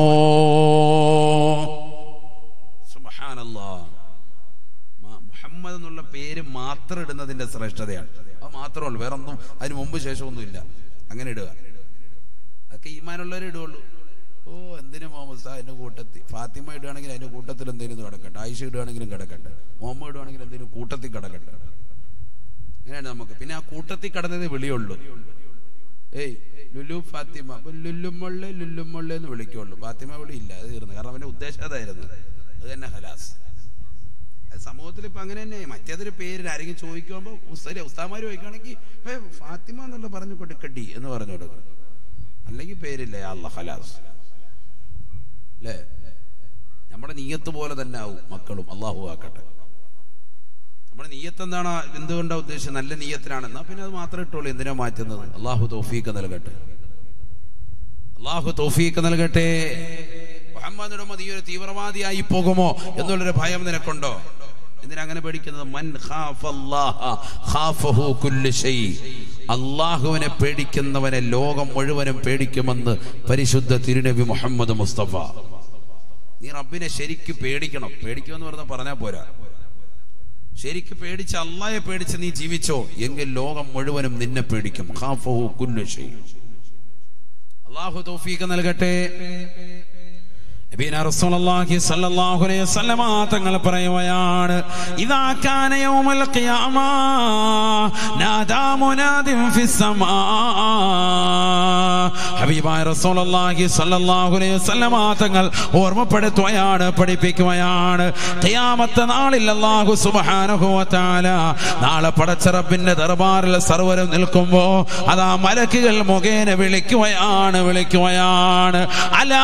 സുബ്ഹാനല്ലാഹ് മ- മുഹമ്മദ് എന്നുള്ള പേര് മാത്രം ഇടുന്നതിന്റെ ശ്രേഷ്ഠതയാണ് അത് മാത്രമല്ല വേറെ ഒന്നും അതിന് മുമ്പ് ശേഷമൊന്നും ഇല്ല അങ്ങനെ ഇടുക അതൊക്കെ ഈമാനുള്ളവരെ ഇടുകയുള്ളൂ ഓ എന്തിനു മുഹമ്മദ് സാ എന്റെ കൂട്ടത്തിൽ ഫാത്തിമ ഇടുകയാണെങ്കിൽ അതിന്റെ കൂട്ടത്തിൽ എന്തെങ്കിലും കിടക്കട്ടെ ആയിഷ ഇടുകയാണെങ്കിലും കിടക്കട്ടെ മുഹമ്മദ് ഇടുകയാണെങ്കിൽ എന്തെങ്കിലും കൂട്ടത്തിൽ കിടക്കട്ടെ അങ്ങനെയാണ് നമുക്ക് പിന്നെ ആ കൂട്ടത്തിൽ കടന്നതേ വിളിയുള്ളൂ ഏയ് ലുലു ഫാത്തിമ അപ്പൊ ലുല്ലുമൊള്ളെ ലുല്ലുമൊള്ളെ എന്ന് വിളിക്കുള്ളൂ ഫാത്തിമ വിളി ഇല്ല അത് തീർന്നു കാരണം അവന്റെ ഉദ്ദേശം അതായിരുന്നു അത് തന്നെ ഹലാസ് അത് സമൂഹത്തിൽ ഇപ്പൊ അങ്ങനെ തന്നെ മറ്റേതൊരു പേര് ആരെങ്കിലും ചോദിക്കുമ്പോൾ ഉസ്താരി ഉസ്താമാര് ചോദിക്കുകയാണെങ്കിൽ "ഏ, ഫാത്തിമ എന്നുള്ള പറഞ്ഞു കൊടുക്കട്ടി എന്ന് പറഞ്ഞു കൊടുക്കും അല്ലെങ്കിൽ പേരില്ല യാ അല്ലാ ഹലാസ് അല്ലേ നമ്മുടെ നീയത്ത് പോലെ തന്നെ ആവും മക്കളും അള്ളാഹു ആക്കട്ടെ നമ്മുടെ നീയത്ത് എന്താണ് എന്തുകൊണ്ടാ ഉദ്ദേശിച്ചത് നല്ല നീയത്തിനാണ് എന്നാ പിന്നെ അത് മാത്രമേ ഇട്ടുള്ളൂ എന്തിനാ മാറ്റുന്നത് അള്ളാഹു തൗഫീക്ക് നൽകട്ടെ അള്ളാഹു തൗഫീക്ക് നൽകട്ടെ മുഹമ്മദ് ഉമ്മ നീ ഒരു തീവ്രവാദിയായി പോകുമോ എന്നുള്ളൊരു ഭയം നിനക്കുണ്ടോ എന്തിനാ അങ്ങനെ പേടിക്കുന്നത് മൻ ഖാഫല്ലാഹ ഖാഫഹു കുല്ലു ശൈ അള്ളാഹുവിനെ പേടിക്കുന്നവനെ ലോകം മുഴുവനും പേടിക്കുമെന്ന് പരിശുദ്ധ തിരുനബി മുഹമ്മദ് മുസ്തഫ നീ റബ്ബിനെ ശരിക്ക് പേടിക്കണം പേടിക്കുമെന്ന് പറഞ്ഞാൽ പറഞ്ഞാൽ പോരാ ശരിക്ക് പേടിച്ച് അള്ളായെ പേടിച്ച് നീ ജീവിച്ചോ എങ്കിൽ ലോകം മുഴുവനും നിന്നെ പേടിക്കും ഖാഫഹു കുല്ലു ശൈ അള്ളാഹു തൗഫീഖ് നൽകട്ടെ നബീന റസൂലുള്ളാഹി സ്വല്ലല്ലാഹു അലൈഹി വസല്ലമ തങ്ങൾ പറയുകയാണ് ഇദാ കാന യൗമൽ ഖിയാമ നാദാ മുനാദിൻ ഫിസ് സമാ ഹബീബായ റസൂലുള്ളാഹി സ്വല്ലല്ലാഹു അലൈഹി വസല്ലമ തങ്ങൾ ഓർമ്മപ്പെടുത്തുകയാണ് പഠിപ്പിക്കുകയാണ് ഖിയാമത്ത് നാളിൽ അല്ലാഹു സുബ്ഹാനഹു വ തആല നാളെ പടച്ച റബ്ബിന്റെ ദർബാറിൽ സർവരും നിൽക്കുമ്പോ അതാ മലക്കുകൾ മുഖേന വിളിക്കുകയാണ് വിളിക്കുകയാണ് അലാ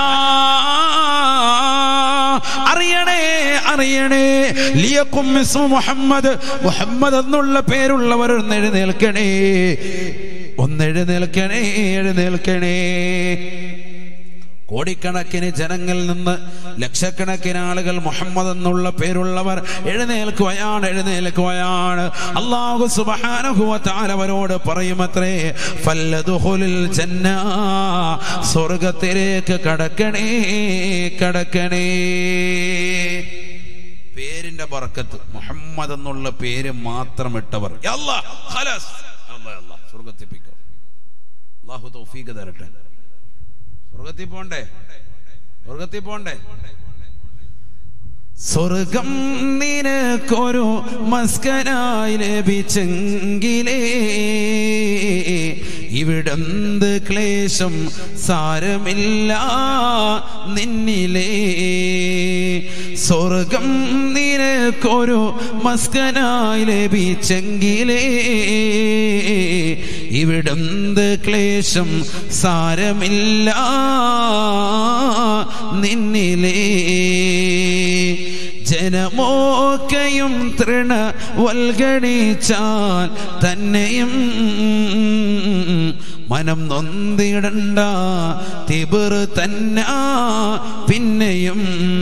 അറിയണേ അറിയണേ ലിയക്കും മിസ്മു മുഹമ്മദ് മുഹമ്മദ് എന്നുള്ള പേരുള്ളവർ ഒന്ന് എഴുന്നേൽക്കണേ ഒന്ന് എഴുന്നേൽക്കണേ എഴുന്നേൽക്കണേ കോടിക്കണക്കിന് ജനങ്ങളിൽ നിന്ന് ലക്ഷക്കണക്കിന് ആളുകൾ മുഹമ്മദ് എന്നുള്ള പേരുള്ളവർ എഴുന്നേൽക്കുകയാണ് എഴുന്നേൽക്കുകയാണ് അള്ളാഹു സുബാനുഭവത്താൽ അവരോട് പറയുമത്രേ ഫല്ലദുഹുലിൽ ജന്ന സ്വർഗത്തിലേക്ക് കടക്കണേ കടക്കണേ പേരിന്റെ ബർക്കത്ത് മുഹമ്മദ് എന്നുള്ള പേര് മാത്രം ഇട്ടവർ യല്ലാ, ഖലാസ്. അല്ലാ, അല്ലാ, സ്വർഗത്തിപ്പിക്കോ അള്ളാഹു തൗഫീഖ് തരട്ടെ സ്വർഗത്തിൽ പോണ്ടേ സ്വർഗത്തിൽ പോണ്ടേ സ്വർഗം നിനക്കൊരു മസ്കനായി ലഭിച്ചെങ്കിലേ ഇവിടെന്ത് ക്ലേശം സാരമില്ല നിന്നിലേ സ്വർഗം നിനക്കൊരു മസ്കനായി ലഭിച്ചെങ്കിലേ ഇവിടെന്ത് ക്ലേശം സാരമില്ല നിന്നിലേ ജനമോക്കയും തൃണ വൽഗണിച്ചാൽ തന്നെയും മനം നൊന്തിടണ്ട തിബിർ തന്ന പിന്നെയും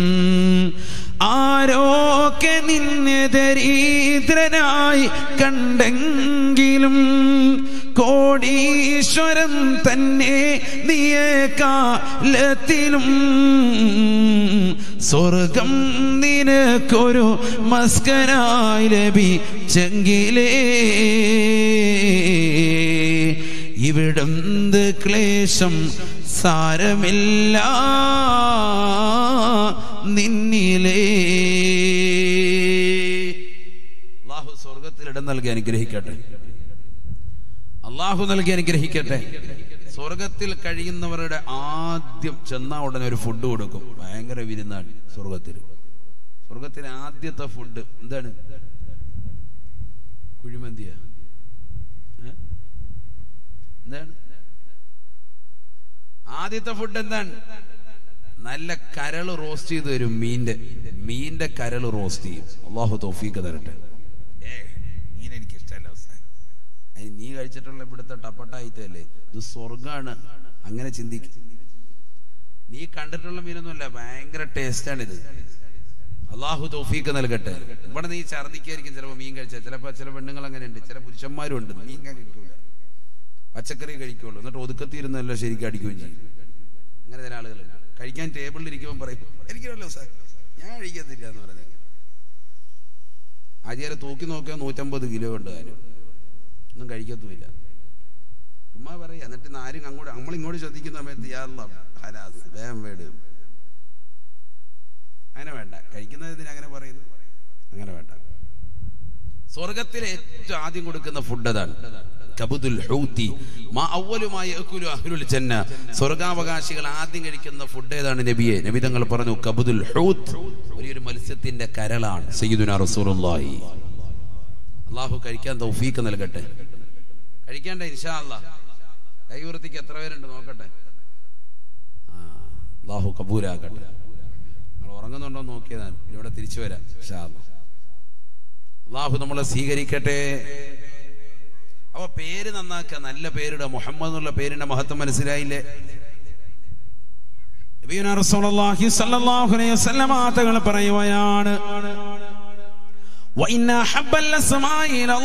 ആരോക്കെ നിന്നെ ദരിദ്രനായി കണ്ടെങ്കിലും കോടീശ്വരൻ തന്നെ നീയേക്കാലത്തിലും സ്വർഗം നിനക്കൊരു മസ്കനായി ലഭിച്ചെങ്കിലേ ഇവിടെന്ത് ക്ലേശം സാരമില്ല നിന്നിലേ അള്ളാഹു സ്വർഗത്തിൽ ഇടം നൽകി അനുഗ്രഹിക്കട്ടെ അള്ളാഹു നൽകി അനുഗ്രഹിക്കട്ടെ സ്വർഗത്തിൽ കഴിയുന്നവരുടെ ആദ്യം ചെന്ന ഉടനെ ഒരു ഫുഡ് കൊടുക്കും ഭയങ്കര വിരുന്നാണ് സ്വർഗത്തിൽ സ്വർഗത്തിലെ ആദ്യത്തെ ഫുഡ് എന്താണ് കുഴിമന്തിയ എന്താണ് ആദ്യത്തെ ഫുഡ് എന്താണ് നല്ല കരള് റോസ്റ്റ് ചെയ്ത് തരും മീന്റെ മീന്റെ കരള് റോസ്റ്റ് ചെയ്യും അള്ളാഹു തോഫീക്ക് തരട്ടെ ഏ മീൻ എനിക്ക് ഇഷ്ടമല്ല ഉസ്താദ്. അതിന് നീ കഴിച്ചിട്ടുള്ള ഇവിടുത്തെ ടപ്പട്ടായിത്തല്ലേ ഇത് സ്വർഗാണ് അങ്ങനെ ചിന്തിക്കും നീ കണ്ടിട്ടുള്ള മീനൊന്നുമല്ല ഭയങ്കര ടേസ്റ്റാണ് ഇത് അള്ളാഹു തൗഫീക്ക് നൽകട്ടെ ഇവിടെ നീ ഛർദിക്കായിരിക്കും ചിലപ്പോൾ മീൻ കഴിച്ചാൽ ചിലപ്പോൾ ചില പെണ്ണുങ്ങൾ അങ്ങനെ ഉണ്ട് ചില പുരുഷന്മാരും ഉണ്ട് മീൻ കഴിക്കൂല പച്ചക്കറി കഴിക്കുള്ളൂ എന്നിട്ട് ഒതുക്കത്തിരുന്നല്ലോ ശരിക്കും അടിക്കുകയും ചെയ്യും അങ്ങനെ ചില ആളുകളുണ്ട് കഴിക്കാൻ ടേബിളിൽ ഇരിക്കുമ്പോൾ പറയും എനിക്കല്ലോ സാർ ഞാൻ കഴിക്കത്തില്ല എന്ന് പറഞ്ഞത് ആചാര്യ തൂക്കി നോക്കിയാൽ നൂറ്റമ്പത് കിലോ ഉണ്ട് കാര്യം ഒന്നും കഴിക്കത്തുമില്ല ചുമ്മാ പറയാ എന്നിട്ട് ഇന്ന് ആരും അങ്ങോട്ട് നമ്മൾ ഇങ്ങോട്ട് ശ്രദ്ധിക്കുന്ന സമയത്ത് യാറുള്ള ഹരാസ് വേഗം വേട് അങ്ങനെ വേണ്ട കഴിക്കുന്നതിന് അങ്ങനെ പറയുന്നു അങ്ങനെ വേണ്ട സ്വർഗത്തിലെ ഏറ്റവും ആദ്യം കൊടുക്കുന്ന ഫുഡ് അതാണ് കബുദുൽ ഹൂത്തി മാ അവലുമായി യഅ്കുലു അഹ്ലുൽ ജന്ന സ്വർഗാവകാശികൾ ആദ്യം കഴിക്കുന്ന ഫുഡ് ഏതാണ് നബിയെ നബി തങ്ങൾ പറഞ്ഞു കബുദുൽ ഹൂത്ത് വലിയൊരു മത്സ്യത്തിന്റെ കരളാണ് സയ്യിദുനാ റസൂലുള്ളാഹി അള്ളാഹു കഴിക്കാൻ തൗഫീക്ക് നൽകട്ടെ കഴിക്കണ്ടേ ഇൻഷാ അല്ലാ കൈവൃത്തിക്ക് എത്ര പേരുണ്ട് നോക്കട്ടെ ആ അള്ളാഹു കബൂലാക്കട്ടെ നിങ്ങൾ ഉറങ്ങുന്നുണ്ടോ എന്ന് നോക്കിയതാണ് ഇവിടെ തിരിച്ചു വരാം ഇൻഷാ അല്ലാ അള്ളാഹു നമ്മളെ സ്വീകരിക്കട്ടെ അപ്പൊ പേര് നന്നാക്കുക നല്ല പേരുടെ മുഹമ്മദ് എന്നുള്ള പേരിന്റെ മഹത്വം മനസ്സിലായില്ലേ നബിയുനാ റസൂലുള്ളാഹി സ്വല്ലല്ലാഹു അലൈഹി വസല്ലമ തങ്ങൾ പറയുകയാണ് وإن أحب الأسماء إلى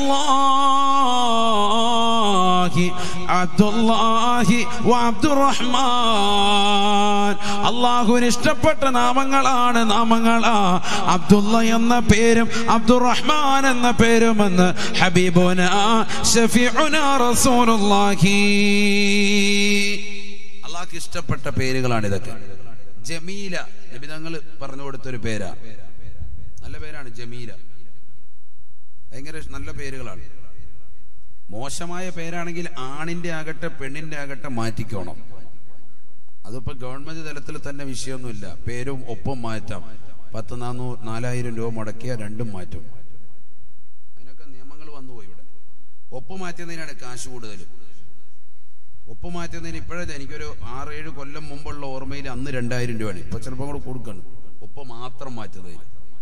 الله عبد الله وعبد الرحمن അള്ളാഹുവിന് ഇഷ്ടപ്പെട്ട നാമങ്ങളാണ് നാമങ്ങളാ അബ്ദുള്ള എന്ന പേരും അബ്ദുറഹ്മാൻ എന്ന പേരുമെന്ന് ഹബീബുന ഷഫീഉന റസൂലുള്ളാഹി അള്ളാഹ്ക്ക് ഇഷ്ടപ്പെട്ട പേരുകളാണ് ഇതൊക്കെ ജമീല നബിതങ്ങൾ പറഞ്ഞു കൊടുത്തൊരു പേരാ നല്ല പേരാണ് ജമീല ഭയങ്കര നല്ല പേരുകളാണ് മോശമായ പേരാണെങ്കിൽ ആണിന്റെ ആകട്ടെ പെണ്ണിന്റെ ആകട്ടെ മാറ്റിക്കോണം അതിപ്പോ ഗവൺമെന്റ് തലത്തിൽ തന്നെ വിഷയമൊന്നുമില്ല പേരും ഒപ്പം മാറ്റാം പത്ത് നാനൂ നാലായിരം രൂപ മുടക്കിയ രണ്ടും മാറ്റും അതിനൊക്കെ നിയമങ്ങൾ വന്നുപോയി ഇവിടെ ഒപ്പ് മാറ്റുന്നതിനാണ് കാശ് കൂടുതൽ ഒപ്പ് മാറ്റുന്നതിന് ഇപ്പോഴേ എനിക്കൊരു ആറേഴ് കൊല്ലം മുമ്പുള്ള ഓർമ്മയിൽ അന്ന് രണ്ടായിരം രൂപയാണ് ഇപ്പൊ ചിലപ്പോൾ കൂടെ കൊടുക്കണം ഒപ്പ് മാത്രം മാറ്റുന്നതിന്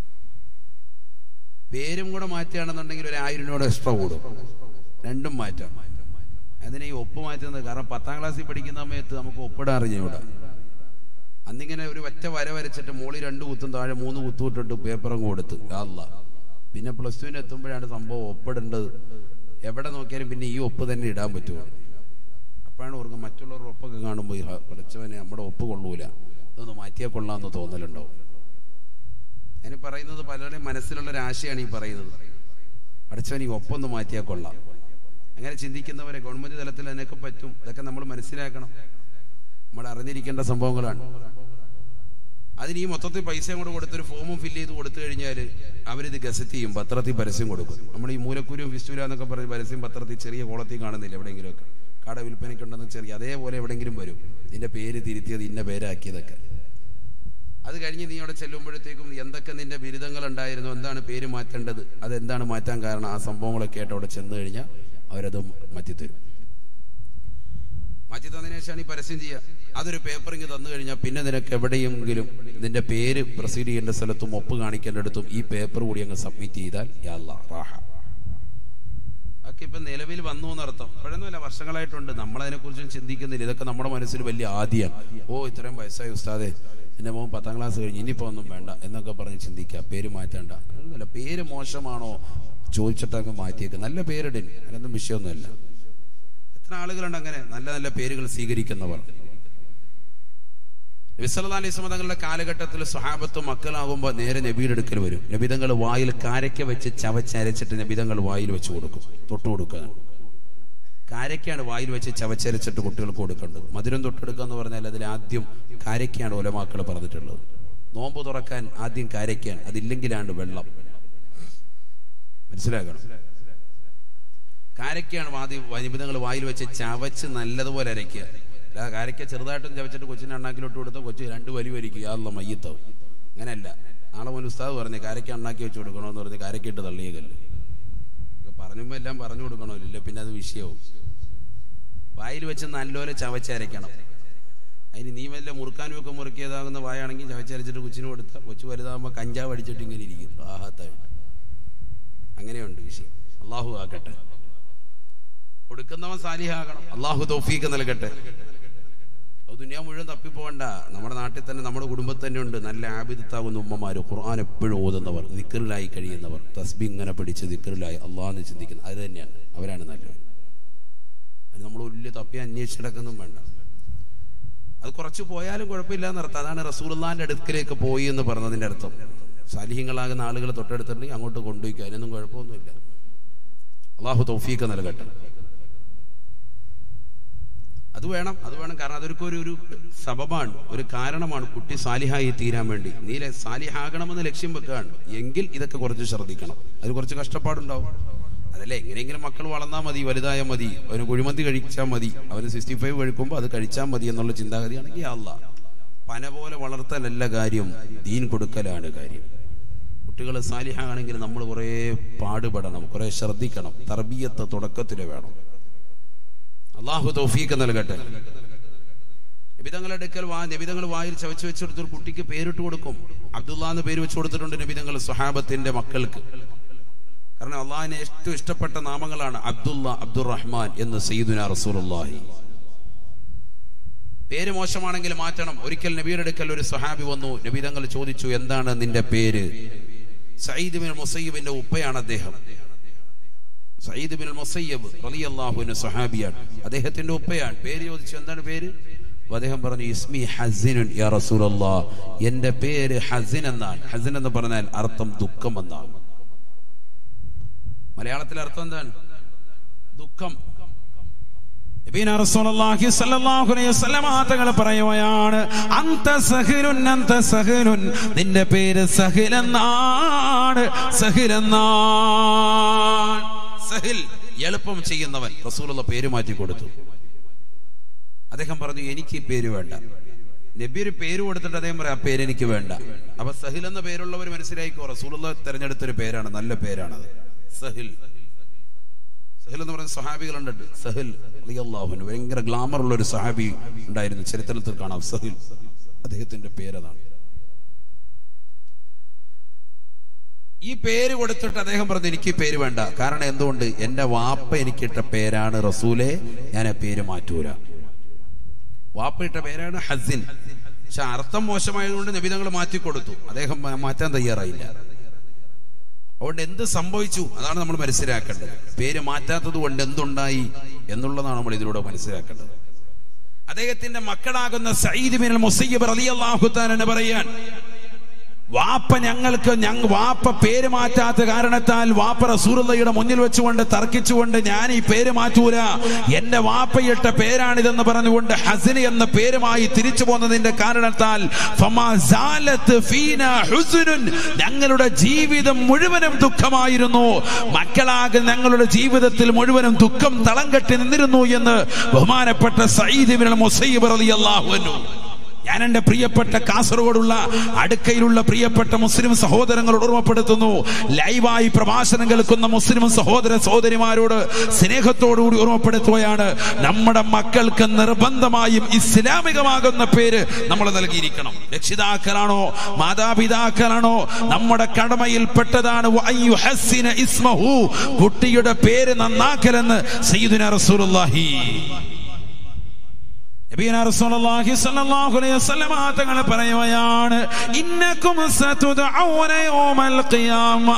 പേരും കൂടെ മാറ്റുകയാണെന്നുണ്ടെങ്കിൽ ഒരു ആയിരം രൂപ എക്സ്ട്രാ കൂടും രണ്ടും മാറ്റാം അതിന് ഈ ഒപ്പ് മാറ്റുന്നത് കാരണം പത്താം ക്ലാസ്സിൽ പഠിക്കുന്ന സമയത്ത് നമുക്ക് ഒപ്പിടാൻ അറിഞ്ഞൂടാ അന്നിങ്ങനെ ഒരു ഒറ്റ വര വരച്ചിട്ട് മോളി രണ്ട് കുത്തും താഴെ മൂന്ന് കുത്തും ഇട്ടിട്ട് പേപ്പറും കൊടുത്ത് അല്ല പിന്നെ പ്ലസ് ടുവിന് എത്തുമ്പോഴാണ് സംഭവം ഒപ്പിടേണ്ടത് എവിടെ നോക്കിയാലും പിന്നെ ഈ ഒപ്പ് തന്നെ ഇടാൻ പറ്റുമോ അപ്പോഴാണ് ഓർക്കുക മറ്റുള്ളവരുടെ ഒപ്പൊക്കെ കാണുമ്പോൾ പഠിച്ചവനെ നമ്മുടെ ഒപ്പ് കൊള്ളൂല ഇതൊന്ന് മാറ്റിയാൽ കൊള്ളാമെന്ന് തോന്നലുണ്ടാവും ഞാൻ പറയുന്നത് പലരുടെയും മനസ്സിലുള്ള ഒരു ആശയാണ് ഈ പറയുന്നത് പഠിച്ചവൻ ഈ ഒപ്പൊന്ന് മാറ്റിയാൽ കൊള്ളാം അങ്ങനെ ചിന്തിക്കുന്നവരെ ഗവൺമെന്റ് തലത്തിൽ അതിനൊക്കെ പറ്റും ഇതൊക്കെ നമ്മൾ മനസ്സിലാക്കണം നമ്മൾ അറിഞ്ഞിരിക്കേണ്ട സംഭവങ്ങളാണ് അതിന് ഈ മൊത്തത്തിൽ പൈസ കൂടെ കൊടുത്തൊരു ഫോമും ഫില്ല് ചെയ്ത് കൊടുത്തു കഴിഞ്ഞാൽ അവരിത് ഗസറ്റ് ചെയ്യും പത്രത്തിൽ പരസ്യം കൊടുക്കും നമ്മൾ ഈ മൂലക്കുരും ഫിസ്റ്റുല എന്നൊക്കെ പറഞ്ഞ് പരസ്യം പത്രത്തിൽ ചെറിയ കോളത്തിൽ കാണുന്നില്ല എവിടെയെങ്കിലുമൊക്കെ കട വിൽപ്പനയ്ക്കുണ്ടെന്ന് ചെറിയ അതേപോലെ എവിടെയെങ്കിലും വരും നിന്റെ പേര് തിരുത്തിയത് ഇന്ന പേരാക്കിയതൊക്കെ അത് കഴിഞ്ഞ് നീ അവിടെ ചെല്ലുമ്പോഴത്തേക്കും എന്തൊക്കെ നിന്റെ ബിരുദങ്ങൾ ഉണ്ടായിരുന്നു എന്താണ് പേര് മാറ്റേണ്ടത് അതെന്താണ് മാറ്റാൻ കാരണം ആ സംഭവങ്ങളൊക്കെ ആയിട്ട് അവിടെ ചെന്ന് കഴിഞ്ഞാൽ അവരത് മാറ്റിത്തരും മാറ്റി തന്നതിന് ശേഷമാണ് ഈ പരസ്യം ചെയ്യുക അതൊരു പേപ്പറിങ് തന്നു കഴിഞ്ഞാൽ പിന്നെ നിനക്ക് എവിടെയെങ്കിലും നിന്റെ പേര് പ്രൊസീഡ് ചെയ്യേണ്ട സ്ഥലത്തും ഒപ്പ് കാണിക്കേണ്ടിടത്തും ഈ പേപ്പർ കൂടി അങ്ങ് സബ്മിറ്റ് ചെയ്താൽ യാ അല്ലാ, റാഹ അതൊക്കെ ഇപ്പൊ നിലവിൽ വന്നു എന്നർത്ഥം ഇപ്പോഴൊന്നുമല്ല വർഷങ്ങളായിട്ടുണ്ട് നമ്മളതിനെ കുറിച്ചും ചിന്തിക്കുന്നില്ല ഇതൊക്കെ നമ്മുടെ മനസ്സിൽ വലിയ ആദ്യമാണ് ഓ ഇത്രയും വയസ്സായി ഉസ്താദെ എന്റെ മോൻ പത്താം ക്ലാസ് കഴിഞ്ഞ് ഇനിയിപ്പോ ഒന്നും വേണ്ട എന്നൊക്കെ പറഞ്ഞ് ചിന്തിക്കുക പേര് മാറ്റണ്ട അതൊന്നുമല്ല പേര് മോശമാണോ ചോദിച്ചിട്ടങ്ങ് മാറ്റിയേക്ക് നല്ല പേരിടിൻ അതിനൊന്നും വിഷയമൊന്നുമല്ല എത്ര ആളുകളുണ്ട് അങ്ങനെ നല്ല നല്ല പേരുകൾ സ്വീകരിക്കുന്നവർ വിസലതാ അലൈഹി തങ്ങളുടെ കാലഘട്ടത്തിൽ സ്വഹാബത്തും മക്കളാകുമ്പോൾ നേരെ നബിയുടെ അടുക്കൽ വരും നബിതങ്ങൾ വായിൽ കാരയ്ക്ക വെച്ച് ചവച്ചരച്ചിട്ട് നബിതങ്ങൾ വായിൽ വെച്ച് കൊടുക്കും തൊട്ട് കൊടുക്കുക കാരയ്ക്കാണ് വായിൽ വെച്ച് ചവച്ചരച്ചിട്ട് കുട്ടികൾക്ക് കൊടുക്കേണ്ടത് മധുരം തൊട്ടെടുക്കുക എന്ന് പറഞ്ഞാൽ അതിൽ ആദ്യം കാരയ്ക്കാണ് ഒലമാക്കൾ പറഞ്ഞിട്ടുള്ളത് നോമ്പ് തുറക്കാൻ ആദ്യം കാരയ്ക്കാണ് അതില്ലെങ്കിലാണ് വെള്ളം മനസ്സിലാക്കണം കാരയ്ക്കാണ് വാതി വനിബിതങ്ങൾ വായിൽ വെച്ച് ചവച്ച് നല്ലതുപോലെ അരയ്ക്കുക അല്ലാതെ കാരയ്ക്ക ചെറുതായിട്ടും ചവച്ചിട്ട് കൊച്ചിന് അണ്ണാക്കിലോട്ട് കൊടുത്ത കൊച്ചു രണ്ട് വലി വലിക്കുക അല്ല മയ്യത്താവും അങ്ങനെയല്ല നാളെ മുൻ ഉസ്താദ് പറഞ്ഞു കാരയ്ക്ക അണ്ണാക്കി വെച്ച് കൊടുക്കണമെന്ന് പറഞ്ഞ് കാരയ്ക്ക ഇട്ട് തള്ളിയ കല്ല് ഇതൊക്കെ പറഞ്ഞുമ്പോൾ എല്ലാം പറഞ്ഞു കൊടുക്കണമല്ലോ ഇല്ല പിന്നെ അത് വിഷയവും വായിൽ വെച്ച് നല്ലപോലെ ചവച്ചരയ്ക്കണം അതിന് നീ വല്ല മുറുക്കാനും ഒക്കെ മുറുക്കിയതാകുന്ന വായാണെങ്കിൽ ചവച്ചരച്ചിട്ട് കൊച്ചിന് കൊടുത്ത കൊച്ചു വലുതാകുമ്പോൾ കഞ്ചാവ് അടിച്ചിട്ട് ഇങ്ങനെ ഇരിക്കും ആഹത്തായിട്ട് അങ്ങനെയുണ്ട് വിഷയം അള്ളാഹു ആക്കട്ടെ കൊടുക്കുന്നവൻ സാലിഹാകണം അള്ളാഹു തൗഫീക്ക് നൽകട്ടെ അത് ദുനിയാ മുഴുവൻ തപ്പിപ്പോണ്ട നമ്മുടെ നാട്ടിൽ തന്നെ നമ്മുടെ കുടുംബത്തിൽ തന്നെ ഉണ്ട് നല്ല ആബിദത്താകുന്ന ഉമ്മമാര് ഖുർആൻ എപ്പോഴും ഓതുന്നവർ ദിക്കറിലായി കഴിയുന്നവർ തസ്ബി ഇങ്ങനെ പിടിച്ച് ദിക്കറിലായി അള്ളാഹെന്ന് ചിന്തിക്കുന്ന അത് തന്നെയാണ് അവരാണ് നല്ലവർ അത് നമ്മൾ വലിയ തപ്പി അന്വേഷിച്ചെടുക്കൊന്നും വേണ്ട അത് കുറച്ച് പോയാലും കുഴപ്പമില്ല എന്നർത്ഥം അതാണ് റസൂർലാന്റെ അടുക്കലേക്ക് പോയി എന്ന് പറഞ്ഞതിന്റെ അർത്ഥം സാലിഹ്യങ്ങളാകുന്ന ആളുകൾ തൊട്ടടുത്തുണ്ടെങ്കിൽ അങ്ങോട്ട് കൊണ്ടുപോയിക്കുക അതിനൊന്നും കുഴപ്പമൊന്നുമില്ല അള്ളാഹു തൗഫീക്ക് നൽകട്ടെ അത് വേണം അത് വേണം കാരണം അതൊരു ഒരു ഒരു സബബാണ് ഒരു കാരണമാണ് കുട്ടി സാലിഹായി തീരാൻ വേണ്ടി നീ ല- സാലിഹാകണമെന്ന് ലക്ഷ്യം വെക്കുകയാണ് എങ്കിൽ ഇതൊക്കെ കുറച്ച് ശ്രദ്ധിക്കണം അതിൽ കുറച്ച് കഷ്ടപ്പാടുണ്ടാവും അതല്ലേ എങ്ങനെയെങ്കിലും മക്കൾ വളർന്നാൽ മതി വലുതായാൽ മതി അവന് കുഴിമന്തി കഴിച്ചാൽ മതി അവന് സിക്സ്റ്റി ഫൈവ് കഴിക്കുമ്പോൾ അത് കഴിച്ചാൽ മതി എന്നുള്ള ചിന്താഗതിയാണെങ്കിൽ അല്ല പന പോലെ വളർത്തലല്ല കാര്യം ദീൻ കൊടുക്കലാണ് കാര്യം കുട്ടികൾ സാലിഹാണെങ്കിൽ നമ്മൾ കുറേ പാടുപെടണം കുറേ ശ്രദ്ധിക്കണം തർബീയത്ത് തുടക്കത്തിൽ വേണം അള്ളാഹു തൗഫീക്ക് നൽകട്ടെ നബിതങ്ങളുടെ അടുക്കൽ വാ നബിതങ്ങൾ വായിൽ ചവച്ച് വെച്ചെടുത്തൊരു കുട്ടിക്ക് പേരിട്ട് കൊടുക്കും അബ്ദുള്ള എന്ന് പേര് വെച്ച് കൊടുത്തിട്ടുണ്ട് നബിതങ്ങൾ സ്വഹാബത്തിന്റെ മക്കൾക്ക് കാരണം അള്ളാഹിനെ ഏറ്റവും ഇഷ്ടപ്പെട്ട നാമങ്ങളാണ് അബ്ദുള്ള അബ്ദുറഹ്മാൻ എന്ന് സയ്യിദുന റസൂലുള്ളാഹി പേര് മോശമാണെങ്കിൽ മാറ്റണം ഒരിക്കൽ നബിയുടെ അടുക്കൽ ഒരു സഹാബി വന്നു നബിതങ്ങൾ ചോദിച്ചു എന്താണ് നിന്റെ പേര് സയ്യിദ് ബിൻ മുസയ്യിബിന്റെ ഉപ്പയാണ് അദ്ദേഹം സയ്യിദ് ബിൻ മുസയ്യബ് റളിയല്ലാഹുവിന് സഹാബിയാണ് അദ്ദേഹത്തിന്റെ ഉപ്പയാണ് പേര് ചോദിച്ചു എന്താണ് പേര് അപ്പൊ അദ്ദേഹം പറഞ്ഞു ഇസ്മി ഹസിനുൻ യാ റസൂലല്ലാ എന്റെ പേര് ഹസിൻ എന്നാണ് ഹസിൻ എന്ന് പറഞ്ഞാൽ അർത്ഥം ദുഃഖം എന്നാണ് മലയാളത്തിലെ അർത്ഥം എന്താണ് ദുഃഖം നബീന റസൂലുള്ളാഹി സ്വല്ലല്ലാഹു അലൈഹി വസല്ലമ തങ്ങൾ പറയുകയാണ് അന്ത സഹിലുൻ അന്ത സഹിലുൻ നിന്റെ പേര് സഹിൽ എന്നാണ് സഹിൽ എന്നാണ് സഹിൽ എളുപ്പം ചെയ്യുന്നവൻ റസൂലുള്ള പേര് മാറ്റി കൊടുത്തു അദ്ദേഹം പറഞ്ഞു എനിക്ക് ഈ പേര് വേണ്ട നബി ഒരു പേര് കൊടുത്തിട്ട് അദ്ദേഹം പറയാം ആ പേര് എനിക്ക് വേണ്ട അപ്പൊ സഹിൽ എന്ന പേരുള്ളവർ മനസ്സിലായിക്കോ റസൂലുള്ള തെരഞ്ഞെടുത്തൊരു പേരാണ് നല്ല പേരാണത് സഹിൽ സഹിൽ എന്ന് പറയുന്ന സഹാബികളുണ്ട് സഹിൽ അള്ളാഹുന് ഭയങ്കര ഗ്ലാമർ ഉള്ള ഒരു സഹാബി ഉണ്ടായിരുന്നു ചരിത്രത്തിൽ കാണാം സഹിൽ അദ്ദേഹത്തിന്റെ പേരതാണ് ഈ പേര് കൊടുത്തിട്ട് അദ്ദേഹം പറഞ്ഞു എനിക്ക് ഈ പേര് വേണ്ട കാരണം എന്തുകൊണ്ട് എന്റെ വാപ്പ എനിക്കിട്ട പേരാണ് റസൂലെ ഞാൻ ആ പേര് മാറ്റൂല വാപ്പ ഇട്ട പേരാണ് ഹസിൻ പക്ഷെ അർത്ഥം മോശമായതുകൊണ്ട് നബിതങ്ങൾ മാറ്റി കൊടുത്തു അദ്ദേഹം മാ- മാറ്റാൻ തയ്യാറായില്ല അതുകൊണ്ട് എന്ത് സംഭവിച്ചു അതാണ് നമ്മൾ മനസ്സിലാക്കേണ്ടത് പേര് മാറ്റാത്തത് കൊണ്ട് എന്തുണ്ടായി എന്നുള്ളതാണ് നമ്മൾ ഇതിലൂടെ മനസ്സിലാക്കേണ്ടത് അദ്ദേഹത്തിന്റെ മക്കളാകുന്ന സയ്യിദ് ബിൻ മുസയ്യിബ് റളിയല്ലാഹു തആല എന്ന് പറയാൻ വാപ്പ ഞങ്ങൾക്ക് ഞങ്ങ വാപ്പ പേര് മാറ്റാത്ത കാരണത്താൽ വാപ്പ റസൂറുള്ളയുടെ മുന്നിൽ വെച്ചുകൊണ്ട് തർക്കിച്ചുകൊണ്ട് ഞാൻ ഈ പേര് മാറ്റൂല എന്റെ വാപ്പയിട്ട പേരാണിതെന്ന് പറഞ്ഞുകൊണ്ട് ഹസന് എന്ന പേരുമായി തിരിച്ചു പോന്നതിന്റെ കാരണത്താൽ ഫമാ സാലത്ത് ഫീന ഹുസ്നുൻ. ഞങ്ങളുടെ ജീവിതം മുഴുവനും ദുഃഖമായിരുന്നു മക്കളാകെ ഞങ്ങളുടെ ജീവിതത്തിൽ മുഴുവനും ദുഃഖം തളം കെട്ടി നിന്നിരുന്നു എന്ന് ബഹുമാനപ്പെട്ട സയ്യിദ് ഇബ്നുൽ മുസയ്യിബ് റളിയല്ലാഹു അൻഹു ഞാൻ എന്റെ പ്രിയപ്പെട്ട കാസർഗോഡുള്ള അടുക്കയിലുള്ള പ്രിയപ്പെട്ട മുസ്ലിം സഹോദരങ്ങളോട് ഓർമ്മപ്പെടുത്തുന്നു ലൈവായി പ്രഭാഷണം കേൾക്കുന്ന മുസ്ലിം സഹോദര സഹോദരിമാരോട് സ്നേഹത്തോടുകൂടി ഓർമ്മപ്പെടുത്തുകയാണ് നമ്മുടെ മക്കൾക്ക് നിർബന്ധമായും ഇസ്ലാമികമാകുന്ന പേര് നമ്മൾ നൽകിയിരിക്കണം രക്ഷിതാക്കളാണോ മാതാപിതാക്കളാണോ നമ്മുടെ കടമയിൽപ്പെട്ടതാണ് വഅയ്യുഹസ്സിന ഇസ്മഹു കുട്ടിയുടെ പേര് നന്നാക്കലെന്ന് സയ്യിദുന റസൂലുള്ളാഹി നബിയന റസൂലുള്ളാഹി സ്വല്ലല്ലാഹു അലൈഹി വസല്ലമ തങ്ങൾ പറയുകയാണ് ഇന്നകും സതുദഊന യൗമൽ ഖിയാമ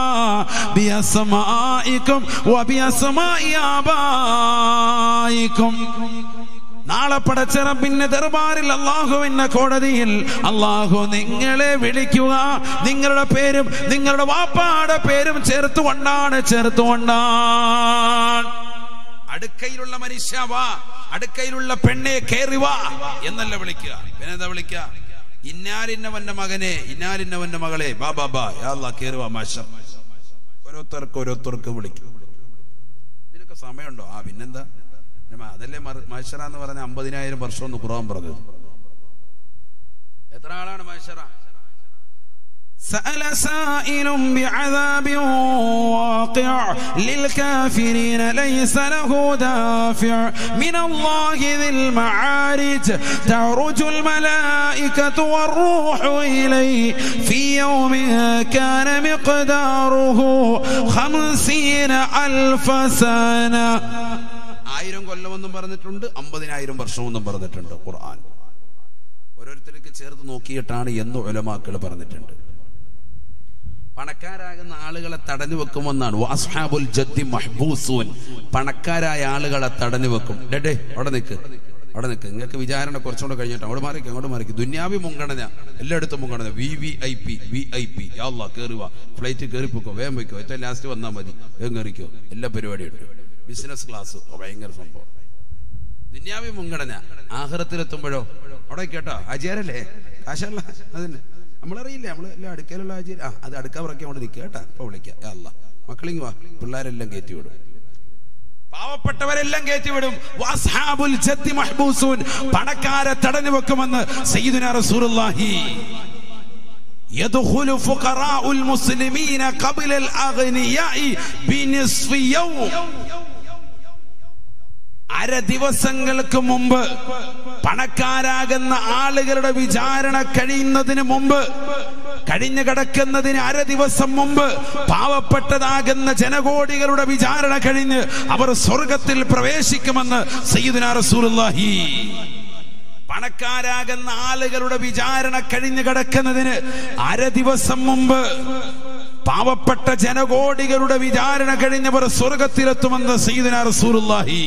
ബിഅസ്മാഇകും വബിഅസ്മാഇ ആബായികും നാളെ പടച്ചിറപ്പിന്റെ ദർബാറിൽ അള്ളാഹുവിന്റെ കോടതിയിൽ അള്ളാഹു നിങ്ങളെ വിളിക്കുക നിങ്ങളുടെ പേരും നിങ്ങളുടെ വാപ്പാടെ പേരും ചേർത്തുകൊണ്ടാണ് ചേർത്തുകൊണ്ടാണ് അടുക്കയിലുള്ള മനുഷ്യ വാ അടുക്കയിലുള്ള പെണ്ണെ കയറി വാ എന്നല്ല വിളിക്കുക പിന്നെന്താ വിളിക്കുക ഇന്നാലിന്നവന്റെ മകനെ ഇന്നാലിന്നവന്റെ മകളെ ബാ ബാ ബാ യാ അല്ലാ കയറി വാ മാഷ ഓരോരുത്തർക്ക് ഓരോരുത്തർക്ക് വിളിക്കും ഇതിനൊക്കെ സമയമുണ്ടോ ആ പിന്നെന്താ പിന്നെ മ- അതല്ലേ മത്സര എന്ന് പറഞ്ഞ അമ്പതിനായിരം വർഷം ഒന്ന് ഖുറാൻ പറഞ്ഞത് എത്ര ആളാണ് മത്സര سأل سائل بعذاب واقع للكافرين ليس له دافع من الله ذي المعارج تعرج الملائكة والروح إليه في يوم كان مقداره خمسين ألف سنة ആയിരം കൊല്ലമെന്നും പറഞ്ഞിട്ടുണ്ട് അമ്പതിനായിരം വർഷമെന്നും പറഞ്ഞിട്ടുണ്ട് ഖുർആൻ ഓരോരുത്തർക്ക് ചേർത്ത് നോക്കിയിട്ടാണ് എന്ന് ഉലമാക്കൾ പറഞ്ഞിട്ടുണ്ട് പണക്കാരാകുന്ന ആളുകളെ തടഞ്ഞു വെക്കുമെന്നാണ് വാസ്ഹാബുൽ ജദ്ദി മഹ്ബൂസൂൻ പണക്കാരായ ആളുകളെ തടഞ്ഞു വെക്കും ഡേ ഡേ അവിടെ നിൽക്ക് അവിടെ നിൽക്ക് നിങ്ങൾക്ക് വിചാരണ കുറച്ചുകൂടെ കഴിഞ്ഞിട്ട് അങ്ങോട്ട് മാറിക്ക് അങ്ങോട്ട് മാറിക്ക് ദുന്യാവി മുൻഗണന എല്ലായിടത്തും മുൻഗണന V V I P V I P യാ കയറുക ഫ്ലൈറ്റ് കയറി പോക്കോ വേഗം പോയിക്കോ ഏറ്റവും ലാസ്റ്റ് വന്നാൽ മതി വേഗം കയറിക്കോ എല്ലാ പരിപാടിയുണ്ട് ബിസിനസ് ക്ലാസ് ഭയങ്കര സംഭവം ദുന്യാവി മുൻഗണന ആഹ്റത്തിലെത്തുമ്പോഴോ അവിടെ കേട്ടോ ആചാരല്ലേ കാശല്ല അതന്നെ നമ്മളറിയില്ലേ നമ്മള് എല്ലാം അടുക്കലുള്ള ആചാര്യ ആ അത് അടുക്ക പുറക്കെ അവിടെ നിൽക്കുക കേട്ടാ ഇപ്പൊ വിളിക്കാം അല്ല മക്കളിങ് വാ പിള്ളേരെല്ലാം കയറ്റി വിടും പാവപ്പെട്ടവരെല്ലാം കയറ്റിവിടും വസ്ഹാബുൽ ജദ്ദി മഹ്ബൂസൂൻ പണക്കാരെ തടഞ്ഞു വെക്കുമെന്ന് സയ്യിദുന റസൂലുള്ളാഹി يدخل فقراء المسلمين قبل الأغنياء بنصف يوم അര ദിവസങ്ങൾക്ക് മുമ്പ് പണക്കാരാകുന്ന ആളുകളുടെ വിചാരണ കഴിയുന്നതിന് മുമ്പ് കഴിഞ്ഞു കിടക്കുന്നതിന് അര ദിവസം മുമ്പ് പാവപ്പെട്ടതാകുന്ന ജനകോടികളുടെ വിചാരണ കഴിഞ്ഞ് അവർ സ്വർഗത്തിൽ പ്രവേശിക്കുമെന്ന് സയ്യിദുന റസൂലുള്ളാഹി പണക്കാരാകുന്ന ആളുകളുടെ വിചാരണ കഴിഞ്ഞു കിടക്കുന്നതിന് അര ദിവസം മുമ്പ് പാവപ്പെട്ട ജനകോടികളുടെ വിചാരണ കഴിഞ്ഞവർ സ്വർഗത്തിലെത്തുമെന്ന് സയ്യിദുന റസൂലുള്ളാഹി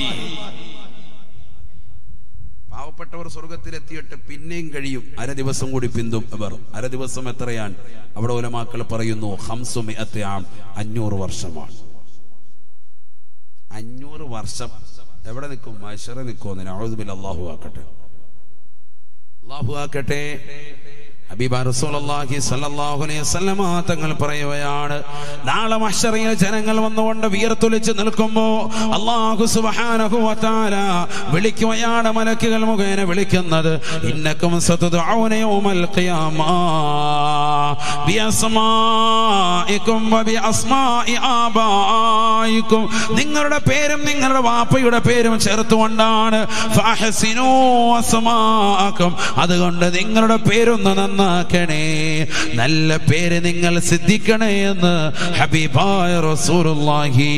പാവപ്പെട്ടവർ സ്വർഗത്തിലെത്തിയിട്ട് പിന്നെയും കഴിയും അര ദിവസം കൂടി പിന്തും അവർ അര ദിവസം എത്രയാണ് അവിടെ ഉലമാക്കൾ പറയുന്നു ഹംസുമി അത്യാം അഞ്ഞൂറ് വർഷമാണ് അഞ്ഞൂറ് വർഷം എവിടെ നിൽക്കും മഷറ നിൽക്കുമെന്ന് നഅൂദുബില്ല അള്ളാഹു ആക്കട്ടെ അള്ളാഹു ആക്കട്ടെ ഹബീബ റസൂലുള്ളാഹി സ്വല്ലല്ലാഹു അലൈഹി വസല്ലമ തങ്ങൾ പറയുകയാണ് നാളെ മഹ്ശറിൽ ജനങ്ങൾ വന്നുകൊണ്ട് വിയർത്തൊലിച്ച് നിൽക്കുമ്പോൾ അല്ലാഹു സുബ്ഹാനഹു വ തആല വിളിക്കുകയാണ് മലക്കുകൾ മുഖേന വിളിക്കുന്നത് ഇന്നക്കും സതുദഊന യൗമൽ ഖിയാമ ബിഅസ്മാഇകും വ ബിഅസ്മാഇ ആബായിക്കും നിങ്ങളുടെ പേരും നിങ്ങളുടെ വാപ്പയുടെ പേരും ചേർത്തുകൊണ്ടാണ് ഫഅഹ്സിനൂ അസ്മാഅക്കും അതുകൊണ്ട് നിങ്ങളുടെ പേരൊന്ന് നന്നാക്കണേ നല്ല പേര് നിങ്ങൾ സിദ്ധിക്കണേ എന്ന് ഹബീബായ റസൂലുള്ളാഹി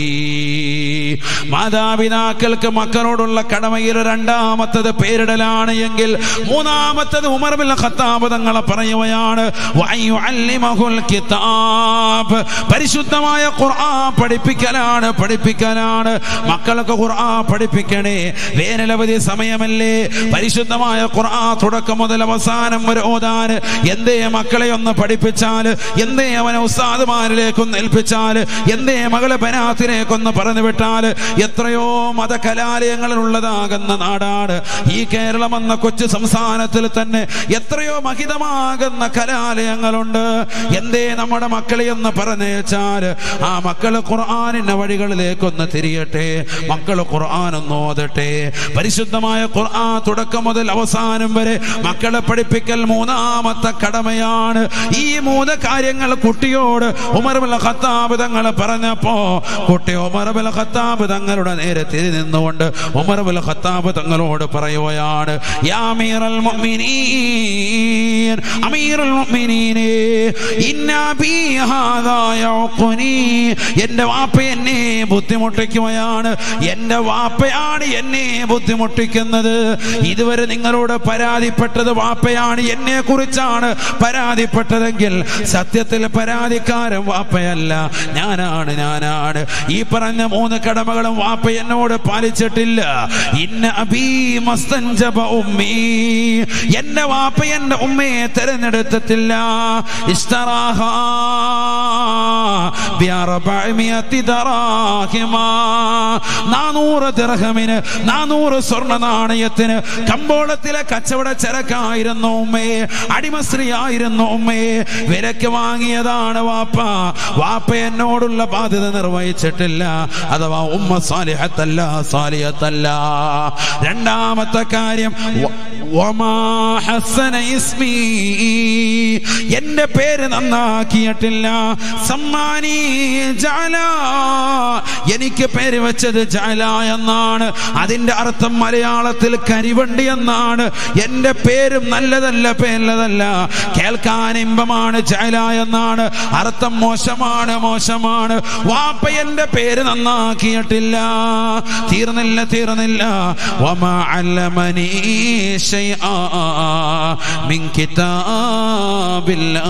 മാതാപിതാക്കൾക്ക് മക്കളോടുള്ള കടമയിൽ രണ്ടാമത്തത് പേരിടലാണ് എങ്കിൽ മൂന്നാമത്തത് ഉമർ ബിൻ ഖത്താബ് തങ്ങളെ പറയുകയാണ് വയുഅല്ലിമഹുൽ കിതാബ് പരിശുദ്ധമായ ഖുർആൻ പഠിപ്പിക്കലാണ് പഠിപ്പിക്കലാണ് മക്കൾക്ക് ഖുർആൻ പഠിപ്പിക്കണേ വേനലവധി സമയമല്ലേ പരിശുദ്ധമായ ഖുർആൻ തുടക്കം മുതൽ അവസാനം വരെ ഓതാൻ എന്തേ മക്കളെ ഒന്ന് പഠിപ്പിച്ചാൽ എന്തേ അവനെ ഉസ്താദുമാരിലേക്കൊന്ന് ഏൽപ്പിച്ചാൽ എന്തേ മകളെ ബനാത്തിലേക്കൊന്ന് പറഞ്ഞു വിട്ടാൽ എത്രയോ മതകലാലയങ്ങളിലുള്ളതാകുന്ന നാടാണ് ഈ കേരളം എന്ന കൊച്ചു സംസ്ഥാനത്തിൽ തന്നെ എത്രയോ മഹിതമാകുന്ന കലാലയങ്ങളുണ്ട് എന്തേ നമ്മുടെ മക്കളെ ഒന്ന് പറഞ്ഞേച്ചാൽ ആ മക്കള് ഖുർആാനിന്റെ വഴികളിലേക്കൊന്ന് തിരിയട്ടെ മക്കള് ഖുർആൻ ഒന്ന് ഓതട്ടെ പരിശുദ്ധമായ ഖുർആൻ തുടക്കം മുതൽ അവസാനം വരെ മക്കളെ പഠിപ്പിക്കൽ മൂന്നാമത്തെ കടമയാണ് ഈ മൂന്ന് കാര്യങ്ങൾ കുട്ടിയോട് ഉമർ ബിൻ ഖത്താബ് തങ്ങൾ പറഞ്ഞപ്പോ കുട്ടി ഉമർ ബിൻ ഖത്താബ് തങ്ങളുടെ നേരെ തിരി നിന്നുകൊണ്ട് ഉമർ ബിൻ ഖത്താബ് തങ്ങളോട് പറയുകയാണ് യാ അമീറൽ മുഅ്മിനീൻ അമീറുൽ മുഅ്മിനീനെ ഇന്ന ബി ഹാദാ യഉഖുനി എൻ്റെ വാപ്പ എന്നെ ബുദ്ധിമുട്ടിക്കുകയാണ് എൻ്റെ വാപ്പയാണ് എന്നെ ബുദ്ധിമുട്ടിക്കുന്നത് ഇതുവരെ നിങ്ങളോട് പരാതിപ്പെട്ടത് വാപ്പയാണ് എന്നെ കുറിച്ചാണ് പരാതിപ്പെട്ടതെങ്കിൽ സത്യത്തിൽ പരാതിക്കാരൻ വാപ്പയല്ല ഞാനാണ് ഞാനാണ് ഈ പറഞ്ഞ മൂന്ന് കടമകളും വാപ്പ എന്നോട് പാലിച്ചിട്ടില്ല ഇന്ന അബീ മസ്തഞ്ചബ ഉമ്മീ എന്റെ വാപ്പ എന്റെ ഉമ്മയെ തെരഞ്ഞെടുത്തിട്ടില്ല ഇസ്തറാഹ ബിഅർബഅമിയത്തി ദറാഹിമ നാനൂറ് ദിർഹമിന് നാനൂറ് സ്വർണ്ണ നാണയത്തിന് കമ്പോളത്തിലെ കച്ചവട ചരക്കായിരുന്നു ഉമ്മയെ അടിമസ്ത്രീ ആയിരുന്നു ഉമ്മയെ വിലക്ക് വാങ്ങിയതാണ് വാപ്പ വാപ്പ എന്നോടുള്ള ബാധ്യത നിർവഹിച്ചിട്ടില്ല അഥവാ ഉമ്മ സാലിഹത്തല്ല സാലിഹത്തല്ല രണ്ടാമത്തെ കാര്യം വ- വമാ ഹസ്സന ഇസ്മീ എന്റെ പേര് നന്നാക്കിയിട്ടില്ല സമ്മാനി ജാല എനിക്ക് പേര് വെച്ചത് ജാല എന്നാണ് അതിന്റെ അർത്ഥം മലയാളത്തിൽ കരിവണ്ടി എന്നാണ് എന്റെ പേരും നല്ലതല്ല പേരല്ലതല്ല കേൾക്കാൻ ഇമ്പമാണ് ജാല എന്നാണ് അർത്ഥം മോശമാണ് മോശമാണ് വാപ്പ എന്റെ പേര് നന്നാക്കിയിട്ടില്ല തീർന്നില്ല തീർന്നില്ല വമാ അല്ലമനീ ശൈആ മിൻ കിതാബില്ലാ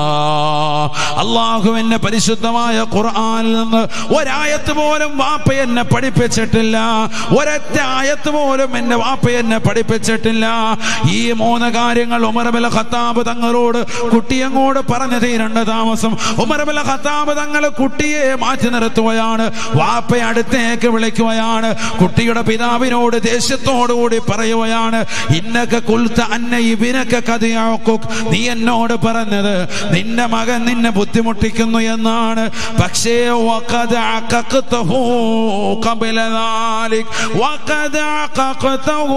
അള്ളാഹുവിന്റെ പരിശുദ്ധമായ ഖുർആനിൽ നിന്ന് ഒരായത്ത് പോലും വാപ്പ എന്നെ പഠിപ്പിച്ചിട്ടില്ല ഒരൊറ്റ ആയത്ത് പോലും എന്റെ വാപ്പ എന്നെ പഠിപ്പിച്ചിട്ടില്ല ഈ മൂന്ന് കാര്യങ്ങൾ ഉമർബല ഖത്താബ് തങ്ങളോട് കുട്ടിയങ്ങോട് പറഞ്ഞു തീരേണ്ട താമസം ഉമർബല ഖത്താബ് തങ്ങൾ കുട്ടിയെ മാറ്റി നിർത്തുകയാണ് വാപ്പയെ അടുത്തേക്ക് വിളിക്കുകയാണ് കുട്ടിയുടെ പിതാവിനോട് ദേഷ്യത്തോടുകൂടി പറയുകയാണ് ഇന്നൊക്കെ കുൽത്ത അന്ന ഇബിനൊക്കെ കഥയാക്കും നീ എന്നോട് പറഞ്ഞത് നിന്റെ മകൻ നിന്നെ ബുദ്ധിമുട്ടിക്കുന്നു എന്നാണ് പക്ഷേ വഖദ അഖഖ്തഹു ഖബല ذلك വഖദ അഖഖ്തഹു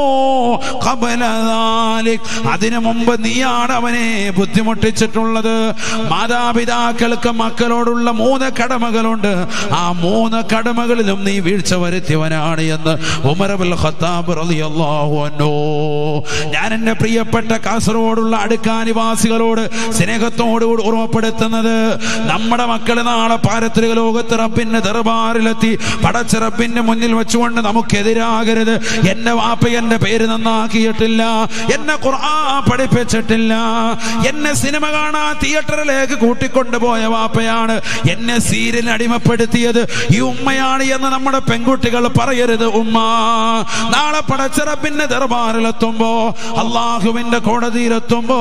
ഖബല ذلك അതിനു മുമ്പ് നീയാണ് അവനെ ബുദ്ധിമുട്ടിച്ചിട്ടുള്ളത് മാതാപിതാക്കൾക്ക് മക്കളോടുള്ള മൂന്ന് കടമകളുണ്ട് ആ മൂന്ന് കടമകളിലും നീ വീഴ്ച വരുത്തിയവനാണ് എന്ന് ഉമർ അബുൽ ഖത്താബ് റളിയല്ലാഹു അൻഹു ഞാൻ എൻ്റെ പ്രിയപ്പെട്ട കാസർഗോഡുള്ള അടുക്കാനിവാസികളോട് സ്നേഹത്തോടുകൂടി ഓർമ്മപ്പെടുത്തുന്നത് നമ്മുടെ മക്കൾ നാളെ പാരത്രിക ലോകത്ത് റബ്ബിന്റെ ദർബാറിലെത്തി പടച്ച റബ്ബിന്റെ മുന്നിൽ വെച്ചുകൊണ്ട് നമുക്കെതിരാകരുത് എന്നെ വാപ്പ എന്റെ പേര് നന്നാക്കിയിട്ടില്ല എന്നെ ഖുർആൻ പഠിപ്പിച്ചിട്ടില്ല എന്നെ സിനിമ കാണാൻ തിയേറ്ററിലേക്ക് കൂട്ടിക്കൊണ്ടുപോയ വാപ്പയാണ് എന്നെ സീരിയൽ അടിമപ്പെടുത്തിയത് ഈ ഉമ്മയാണ് എന്ന് നമ്മുടെ പെൺകുട്ടികൾ പറയരുത് ഉമ്മ നാളെ പടച്ചിറപ്പിന്റെ ദർബാറിലെത്തുമ്പോ അള്ളാഹുവിന്റെ കോടതിയിലെത്തുമ്പോ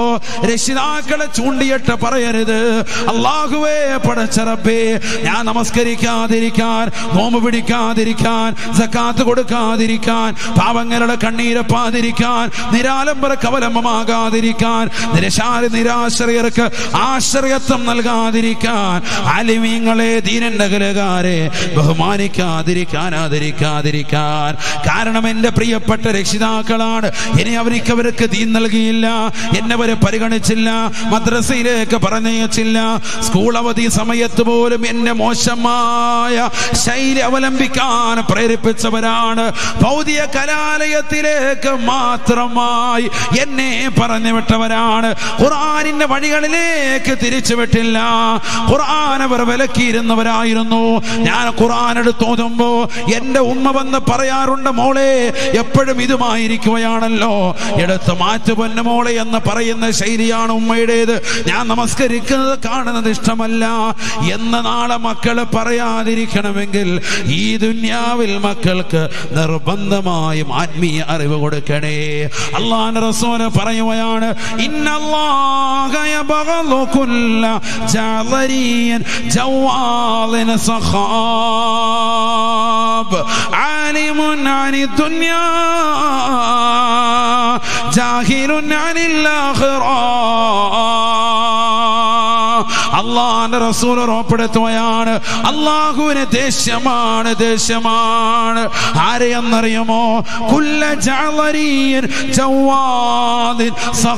രക്ഷിതാക്കളെ ചൂണ്ടിയിട്ട് പറയരുത് അള്ളാഹുവേ പടച്ചിറപ്പേ ഞാൻ നമസ്കരിക്കാതിരിക്കും കൊടുക്കാതിരിക്കാൻ നോമ്പ് പിടിക്കാതിരിക്കാൻ സക്കാത്ത് കൊടുക്കാതിരിക്കാൻ പാവങ്ങളുടെ കണ്ണീരപ്പാതിരിക്കാൻ നിരാലംബര കവലംബമാകാതിരിക്കാൻ നിരശാരി നിരാശ്രയർക്ക് ആശ്രയത്വം നൽകാതിരിക്കാൻ അലിമീങ്ങളെ ദീനന്റെ കലകാരെ ബഹുമാനിക്കാതിരിക്കാൻ ആദരിക്കാതിരിക്കാൻ കാരണം എന്റെ പ്രിയപ്പെട്ട രക്ഷിതാക്കളാണ് ഇനി അവർക്ക് അവർക്ക് ദീൻ നൽകിയില്ല എന്നവരെ പരിഗണിച്ചില്ല മദ്രസയിലേക്ക് പറഞ്ഞയച്ചില്ല സ്കൂൾ അവധി സമയത്ത് പോലും എന്നെ മോശമായ ശൈലി അവലംബിക്കാൻ പ്രേരിപ്പിച്ചവരാണ് ഭൗതിക കലാലയത്തിലേക്ക് മാത്രമായി എന്നെ പറഞ്ഞു വിട്ടവരാണ് ഖുർആനിന്റെ വഴികളിലേക്ക് തിരിച്ചു വിട്ടില്ല ഖുർആൻ അവർ വിലക്കിയിരുന്നവരായിരുന്നു ഞാൻ ഖുർആൻ എടുത്തോതുമ്പോ എന്റെ ഉമ്മ വന്ന് പറയാറുണ്ട് മോളെ എപ്പോഴും ഇതുമായിരിക്കുകയാണല്ലോ എടുത്ത് മാറ്റു പൊന്നു മോളെ എന്ന് പറയുന്ന ശൈലിയാണ് ഉമ്മയുടേത് ഞാൻ നമസ്കരിക്കുന്നത് കാണുന്നത് ഇഷ്ടമല്ല എന്ന് നാളെ മക്കൾ പറയാതിരിക്കണമെങ്കിൽ ഈ ദുന്യാവിൽ മക്കൾക്ക് നിർബന്ധമായും ആത്മീയ അറിവ് കൊടുക്കണേ അള്ളാഹ് റസൂല് പറയുകയാണ് ഇന്നല്ലാഹ യബഗളു കുല്ല ജാലരിയൻ ജവാലിൻ സഖാബ് ആലിമുൻ അനി ദുനിയാ ജാഹിലുൻ അനിൽ ആഖിറ അള്ളാന്റെ റസൂൽ ഉറപ്പെടുത്തുകയാണ് അള്ളാഹുവിന് ദേഷ്യമാണ് ദേഷ്യമാണ് ആരെയെന്നറിയുമോ കുല്ല ജാലരീൻ ജവാദിൻ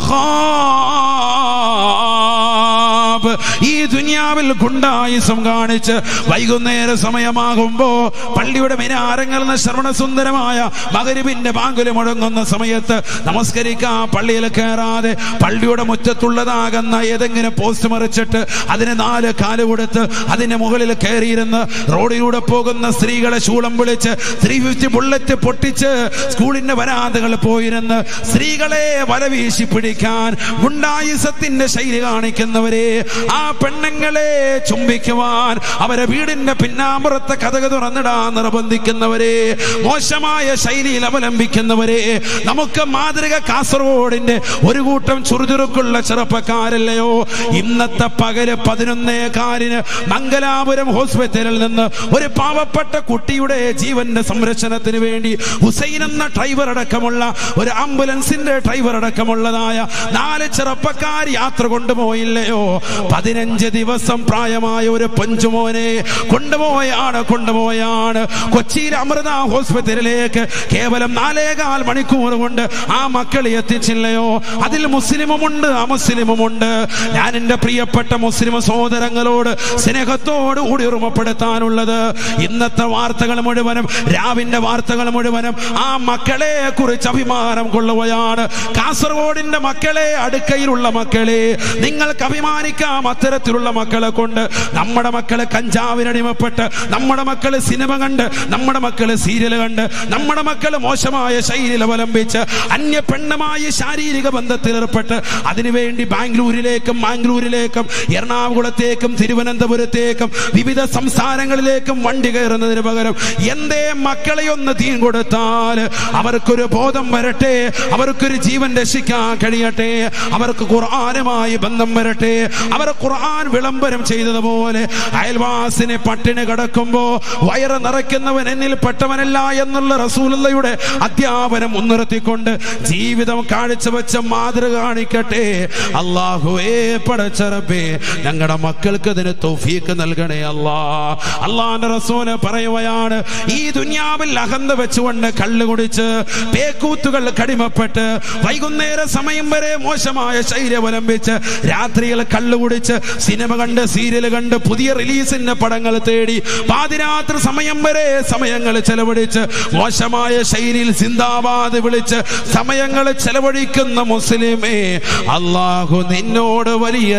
സഖാബ് ഈ ദുനിയാവിൽ ഗുണ്ടായുസം കാണിച്ച് വൈകുന്നേര സമയമാകുമ്പോ പള്ളിയുടെ മിനാരങ്ങൾ എന്ന ശ്രവണസുന്ദരമായ മകരിവിന്റെ ബാങ്കുല് മുഴങ്ങുന്ന സമയത്ത് നമസ്കരിക്കാൻ പള്ളിയിൽ കയറാതെ പള്ളിയുടെ മുറ്റത്തുള്ളതാകുന്ന ഏതെങ്കിലും പോസ്റ്റ് മറിച്ചിട്ട് അതിന് നാല് കാല് കൊടുത്ത് അതിന്റെ മുകളിൽ കയറിയിരുന്ന് റോഡിലൂടെ പോകുന്ന സ്ത്രീകളെ ശൂളം വിളിച്ച് ത്രീ ഫിഫ്റ്റി ബുള്ളറ്റ് പൊട്ടിച്ച് സ്കൂളിന്റെ വരാന്തകൾ പോയിരുന്ന് സ്ത്രീകളെ വലവീശി പിടിക്കാൻ ഗുണ്ടായുസത്തിന്റെ ശൈലി കാണിക്കുന്നവരെ ആ പെണ്ണുങ്ങളെ ചുംബിക്കുവാൻ അവരെ വീടിന്റെ പിന്നാമ്പുറത്തെ കഥക തുറന്നിടാൻ നിർബന്ധിക്കുന്നവരെ മോശമായ ശൈലിയിൽ അവലംബിക്കുന്നവരെ നമുക്ക് മാതൃക കാസർഗോഡിന്റെ ഒരു കൂട്ടം ചുറുചുറുക്കുള്ള ചെറുപ്പക്കാരല്ലയോ ഇന്നത്തെ പകല് പതിനൊന്നേ കാലിന് മംഗലാപുരം ഹോസ്പിറ്റലിൽ നിന്ന് ഒരു പാവപ്പെട്ട കുട്ടിയുടെ ജീവന്റെ സംരക്ഷണത്തിന് വേണ്ടി ഹുസൈൻ എന്ന ഡ്രൈവർ അടക്കമുള്ള ഒരു ആംബുലൻസിന്റെ ഡ്രൈവർ അടക്കമുള്ളതായ നാല് ചെറുപ്പക്കാർ യാത്ര കൊണ്ടുപോയില്ലയോ പതിനഞ്ച് ദിവസം പ്രായമായ ഒരു പഞ്ചുമോനെ കൊണ്ടുപോയാണ് കൊണ്ടുപോയാണ് കൊച്ചിയിൽ അമൃത ഹോസ്പിറ്റലിലേക്ക് കേവലം നാലേകാൽ മണിക്കൂർ കൊണ്ട് ആ മക്കളെ എത്തിച്ചില്ലയോ അതിൽ മുസ്ലിമുമുണ്ട് അമുസ്ലിമുമുണ്ട് ഞാൻ എൻ്റെ പ്രിയപ്പെട്ട മുസ്ലിം സഹോദരങ്ങളോട് സ്നേഹത്തോട് കൂടി ഓർമ്മപ്പെടുത്താനുള്ളത് ഇന്നത്തെ വാർത്തകൾ മുഴുവനും രാവിന്റെ വാർത്തകൾ മുഴുവനും ആ മക്കളെ കുറിച്ച് അഭിമാനം കൊള്ളുകയാണ് കാസർഗോഡിന്റെ മക്കളെ അടുക്കയിലുള്ള മക്കളെ നിങ്ങൾക്ക് അഭിമാനിക്കാം അത്തരത്തിലുള്ള മക്കളെ കൊണ്ട് നമ്മുടെ മക്കള് കഞ്ചാവിനടിമപ്പെട്ട് നമ്മുടെ മക്കള് സിനിമ കണ്ട് നമ്മുടെ മക്കള് സീരിയൽ കണ്ട് നമ്മുടെ മക്കള് മോശമായ ശൈലിയിൽ അവലംബിച്ച് അന്യ പെണ്ണുമായി ശാരീരിക ബന്ധത്തിൽ ഏർപ്പെട്ട് അതിനുവേണ്ടി ബാംഗ്ലൂരിലേക്കും മാംഗ്ലൂരിലേക്കും എറണാകുളത്തേക്കും തിരുവനന്തപുരത്തേക്കും വിവിധ സംസ്ഥാനങ്ങളിലേക്കും വണ്ടി കയറുന്നതിന് പകരം എന്തേ മക്കളെ ഒന്ന് തീൻ കൊടുത്താൽ അവർക്കൊരു ബോധം വരട്ടെ അവർക്കൊരു ജീവൻ രക്ഷിക്കാൻ കഴിയട്ടെ അവർക്ക് ഖുർആനുമായി ബന്ധം വരട്ടെ അവർ ഖുർആൻ വിളംബരം ചെയ്തതുപോലെ അയൽവാസിനെ പട്ടിണി കിടക്കുമ്പോ വയറ് നിറയ്ക്കുന്നവൻ എന്നിൽ പെട്ടവനല്ല എന്നുള്ള റസൂലയുടെ അധ്യാപനം മുൻനിർത്തിക്കൊണ്ട് ജീവിതം കാഴ്ചവെച്ച മാതൃക കാണിക്കട്ടെ അള്ളാഹുവേ പടച്ചറബേ ഞങ്ങളുടെ മക്കൾക്ക് അതിന് തൗഫീക്ക് നൽകണേ അല്ലാ അള്ളാന്റെ റസൂല് പറയുകയാണ് ഈ ദുന്യാവിൽ അകന്ന് വെച്ചുകൊണ്ട് കള്ള് കുടിച്ച് പേക്കൂത്തുകൾ കടിമപ്പെട്ട് വൈകുന്നേര സമയം വരെ മോശമായ ശൈലി അവലംബിച്ച് രാത്രിയിൽ കള്ള് കുടിച്ച് സിനിമ കണ്ട് സീരിയൽ കണ്ട് പുതിയ റിലീസിന്റെ പടങ്ങൾ തേടി പാതിരാത്രി സമയം വരെ സമയങ്ങൾ ചെലവഴിച്ച് മോശമായ ശൈലിയിൽ സിന്ദാബാദ് വിളിച്ച് സമയങ്ങൾ ചെലവഴിക്കുന്ന മുസ്ലിമേ അള്ളാഹു നിന്നോട് വലിയ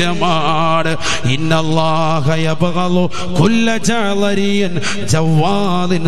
ദേശമാണ് ഇന്നല്ലാഹ യബ്ഗളു കുല്ല ജഅലരിയൻ ജവാദിൻ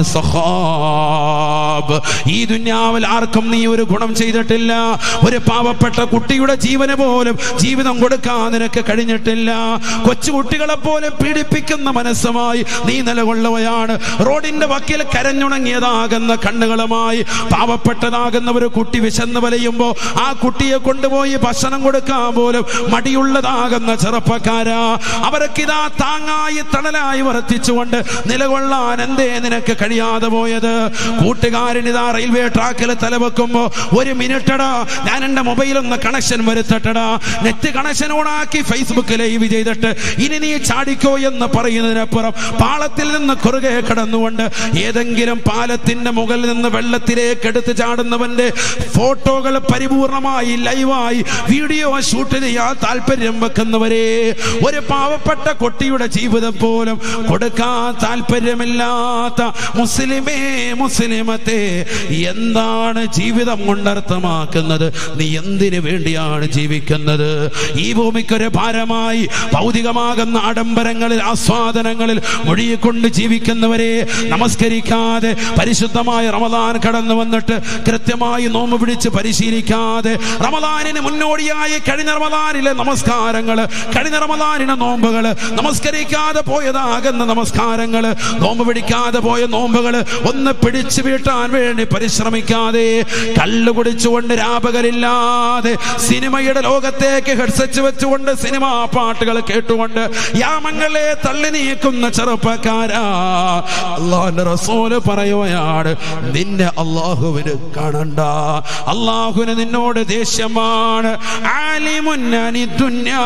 സഖാബ് ഈ ദുനിയാവിൽ ആർക്കും നീ ഒരു ഗുണം ചെയ്തിട്ടില്ല ഒരു പാവപ്പെട്ട കുട്ടിയുടെ ജീവന് പോലും ജീവിതം കൊടുക്കാൻ നിനക്ക് കഴിഞ്ഞിട്ടില്ല കൊച്ചുകുട്ടികളെ പോലെ പീഡിപ്പിക്കുന്ന മനസ്സുമായി നീ നിലകൊള്ളുകയാണ് റോഡിന്റെ വക്കിൽ കരഞ്ഞുണങ്ങിയതാകുന്ന കണ്ണുകളുമായി പാവപ്പെട്ടതാകുന്ന ഒരു കുട്ടി വിശന്ന് വലയുമ്പോ ആ കുട്ടിയെ കൊണ്ടുപോയി ഭക്ഷണം കൊടുക്കാൻ പോലും മടിയുള്ളതാകുന്ന ചെറുപ്പക്കാരാ അവർക്കിതാ താങ്ങായി തണലായി വർത്തിച്ചുകൊണ്ട് നിലകൊള്ളാൻ എന്തേ നിനക്ക് കഴിയാതെ പോയത് കൂട്ടുകാരനിതാ റെയിൽവേ ട്രാക്കിൽ തലവെക്കുമ്പോ ഒരു മിനിറ്റടാ ഞാൻ എന്റെ മൊബൈൽ ഒന്ന് കണക്ഷൻ വരുത്തട്ടടാ നെറ്റ് കണക്ഷൻ ഓണാക്കി ഫേസ്ബുക്ക് ലൈവ് ചെയ്തിട്ട് ഇനി നീ ചാടിക്കോ എന്ന് പറയുന്നതിനപ്പുറം പാളത്തിൽ നിന്ന് കുറുകെ കടന്നുകൊണ്ട് ഏതെങ്കിലും പാലത്തിന്റെ മുകളിൽ നിന്ന് വെള്ളത്തിലേക്ക് എടുത്ത് ചാടുന്നവന്റെ ഫോട്ടോകൾ പരിപൂർണമായി ലൈവായി വീഡിയോ ഷൂട്ട് ചെയ്യാൻ താല്പര്യം വെക്കുന്നവരെ ഒരു പാവപ്പെട്ട കുട്ടിയുടെ ജീവിതം പോലും കൊടുക്കാൻ താല്പര്യമില്ലാത്ത മുസ്ലിമേ മുസ്ലിമത്തെ എന്താണ് ജീവിതം കൊണ്ടർത്ഥമാക്കുന്നത് നീ എന്തിനു വേണ്ടിയാണ് ജീവിക്കുന്നത് ഈ ഭൂമിക്കൊരു ഭാരമായി ഭൗതികമാകുന്ന ആഡംബരങ്ങളിൽ ആസ്വാദനങ്ങളിൽ മൊഴിയെക്കൊണ്ട് ജീവിക്കുന്നവരെ നമസ്കരിക്കാതെ പരിശുദ്ധമായ റമദാൻ കടന്നു വന്നിട്ട് കൃത്യമായി നോമ്പ് പിടിച്ച് പരിശീലിക്കാതെ റമദാനിന് മുന്നോടിയായി കഴിഞ്ഞ റമദാനിലെ നമസ്കാരങ്ങൾ കഴിഞ്ഞ റമദാനിലെ നോമ്പുകൾ നമസ്കരിക്കാതെ പോയതാകുന്ന നമസ്കാരങ്ങൾ നോമ്പ് പിടിക്കാതെ പോയ നോമ്പുകൾ ഒന്ന് പിടിച്ചു വീട്ടാൻ വേണ്ടി പരിശ്രമിക്കാതെ കള്ളു കുടിച്ചുകൊണ്ട് രാപകലില്ലാതെ സിനിമയുടെ ലോകത്തേക്ക് ഹെഡ്സെറ്റ് വെച്ചുകൊണ്ട് സിനിമാ പാട്ടുകൾ കേട്ടുകൊണ്ട് യാമങ്ങളെ തള്ളി നീക്കുന്ന ചെറുപ്പക്കാരാ അള്ളാഹുന്റെ റസൂല് പറയുകയാണ് നിന്നെ അള്ളാഹുവിന് കാണണ്ട അള്ളാഹുവിന് നിന്നോട് ദേഷ്യമാണ് ആലിമുൻ അനി ദുന്യാ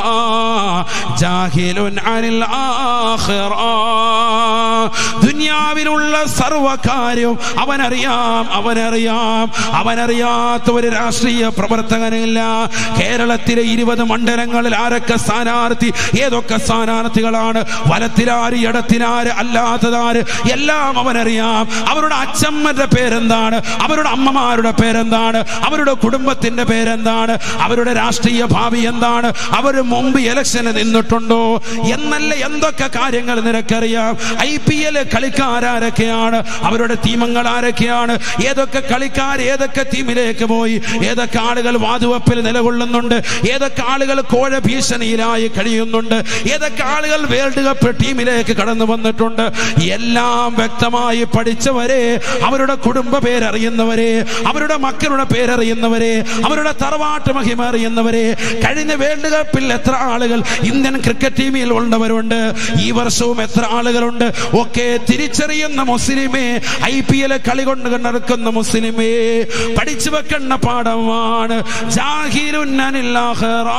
ജാഹിലുൻ അനിൽ ആഖിറ ദുനിയാവിലുള്ള സർവകാര്യവും അവനറിയാം അവനറിയാം അവനറിയാത്ത ഒരു രാഷ്ട്രീയ പ്രവർത്തകനില്ല കേരളത്തിലെ ഇരുപത് മണ്ഡലങ്ങളിൽ ആരൊക്കെ സ്ഥാനാർത്ഥി ഏതൊക്കെ സ്ഥാനാർത്ഥികളാണ് വലത്തിലാര് ഇടത്തിലാര് അല്ലാത്തതാര് എല്ലാം അവനറിയാം അവരുടെ അച്ഛമ്മന്റെ പേരെന്താണ് അവരുടെ അമ്മമാരുടെ പേരെന്താണ് അവരുടെ കുടുംബത്തിന്റെ പേരെന്താണ് അവരുടെ രാഷ്ട്രീയ ഭാവി എന്താണ് അവർ മുമ്പ് ഇലക്ഷന് നിന്നിട്ടുണ്ടോ എന്നല്ല എന്തൊക്കെ കാര്യങ്ങൾ നിനക്കറിയാം ഐ പി എൽ കളിക്കാരൊക്കെയാണ് അവരുടെ ടീമങ്ങൾ ആരൊക്കെയാണ് ഏതൊക്കെ കളിക്കാർ ഏതൊക്കെ ടീമിലേക്ക് പോയി ഏതൊക്കെ ആളുകൾ വാതുവപ്പിൽ നിലകൊള്ളുന്നുണ്ട് ഏതൊക്കെ ആളുകൾ കോഴ ഭീഷണിയിലായി കഴിയുന്നുണ്ട് ഏതൊക്കെ ആളുകൾ വേൾഡ് കപ്പ് ടീമിലേക്ക് കടന്നു വന്നിട്ടുണ്ട് എല്ലാം വ്യക്തമായി പഠിച്ചവരെ അവരുടെ കുടുംബ പേരറിയുന്നവരെ അവരുടെ മക്കളുടെ പേരറിയുന്നവരെ അവരുടെ തറവാട്ട് മഹിമ അറിയുന്നവരെ കഴിഞ്ഞ വേൾഡ് കപ്പിൽ എത്ര ആളുകൾ ഇന്ത്യൻ ക്രിക്കറ്റ് ടീമിൽ ഉള്ളവരുണ്ട് ഈ വർഷവും എത്ര ആളുകളുണ്ട് ഒക്കെ തിരിച്ചറിയുന്ന മുസ്ലിമേ ഐ പി എൽ കളി കൊണ്ട് നടക്കുന്ന മുസ്ലിമേ പഠിച്ചു വെക്കുന്ന പാഠമാണ് ജാഹിരുന്നനിൽ ആഖിറ.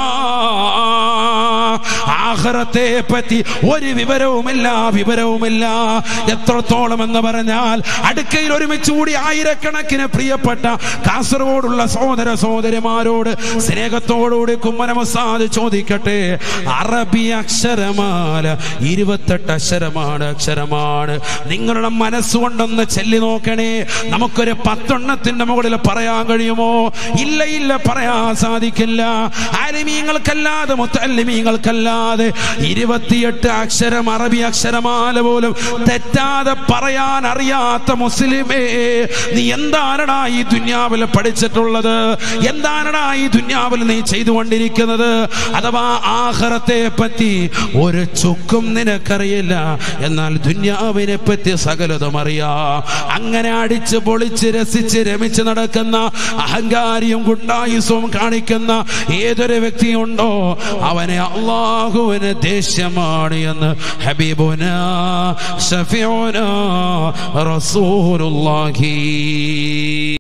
ആഖിറത്തെ പറ്റി ഒരു വിവരവുമില്ല വിവരവുമില്ല എത്രത്തോളം എന്ന് പറഞ്ഞാൽ അടുക്കയിൽ ഒരുമിച്ച് കൂടി ആയിരക്കണക്കിന് പ്രിയപ്പെട്ട കാസർഗോഡുള്ള സഹോദര സഹോദരിമാരോട് സ്നേഹത്തോടുകൂടി കുമ്മനമസാദ് ചോദിക്കട്ടെ അറബി അക്ഷരമാല ഇരുപത്തെട്ട് അക്ഷരമാണ് അക്ഷരമാണ് നിങ്ങളുടെ മനസ്സുകൊണ്ടൊന്ന് ചെല്ലി നോക്കണേ നമുക്കൊരു പത്തെണ്ണത്തിന്റെ മുകളിൽ പറയാൻ കഴിയുമോ ഇല്ല ഇല്ല പറയാൻ സാധിക്കില്ല ആലിമീങ്ങൾക്കല്ലാതെ മുത്തല്ലിമീങ്ങൾക്കല്ലാതെ ഇരുപത്തിയെട്ട് അക്ഷരം അറബി അക്ഷരമാല പോലും തെറ്റാതെ പറയാൻ അറിയാത്ത മുസ്ലിമേ നീ എന്താണടാ ഈ ദുന്യാവിൽ പഠിച്ചിട്ടുള്ളത് എന്താണടാ ഈ ദുന്യാവിൽ നീ ചെയ്തുകൊണ്ടിരിക്കുന്നത് അഥവാ ആഹ്റത്തെ പറ്റി ഒരു ചുക്കും നിനക്കറിയില്ല എന്നാൽ ദുന്യാവിനെ പറ്റി സകലതും അറിയാം അങ്ങനെ അടിച്ച് പൊളിച്ച് രസിച്ച് രമിച്ച് നടക്കുന്ന അഹങ്കാരിയും ഗുണ്ടായുസവും കാണിക്കുന്ന ഏതൊരു വ്യക്തിയുണ്ടോ അവനെ അള്ളാഹുവിന് ദേഷ്യമാണ് എന്ന് ഹബീബുന ഷഫിയോന റസൂലുള്ളാഹി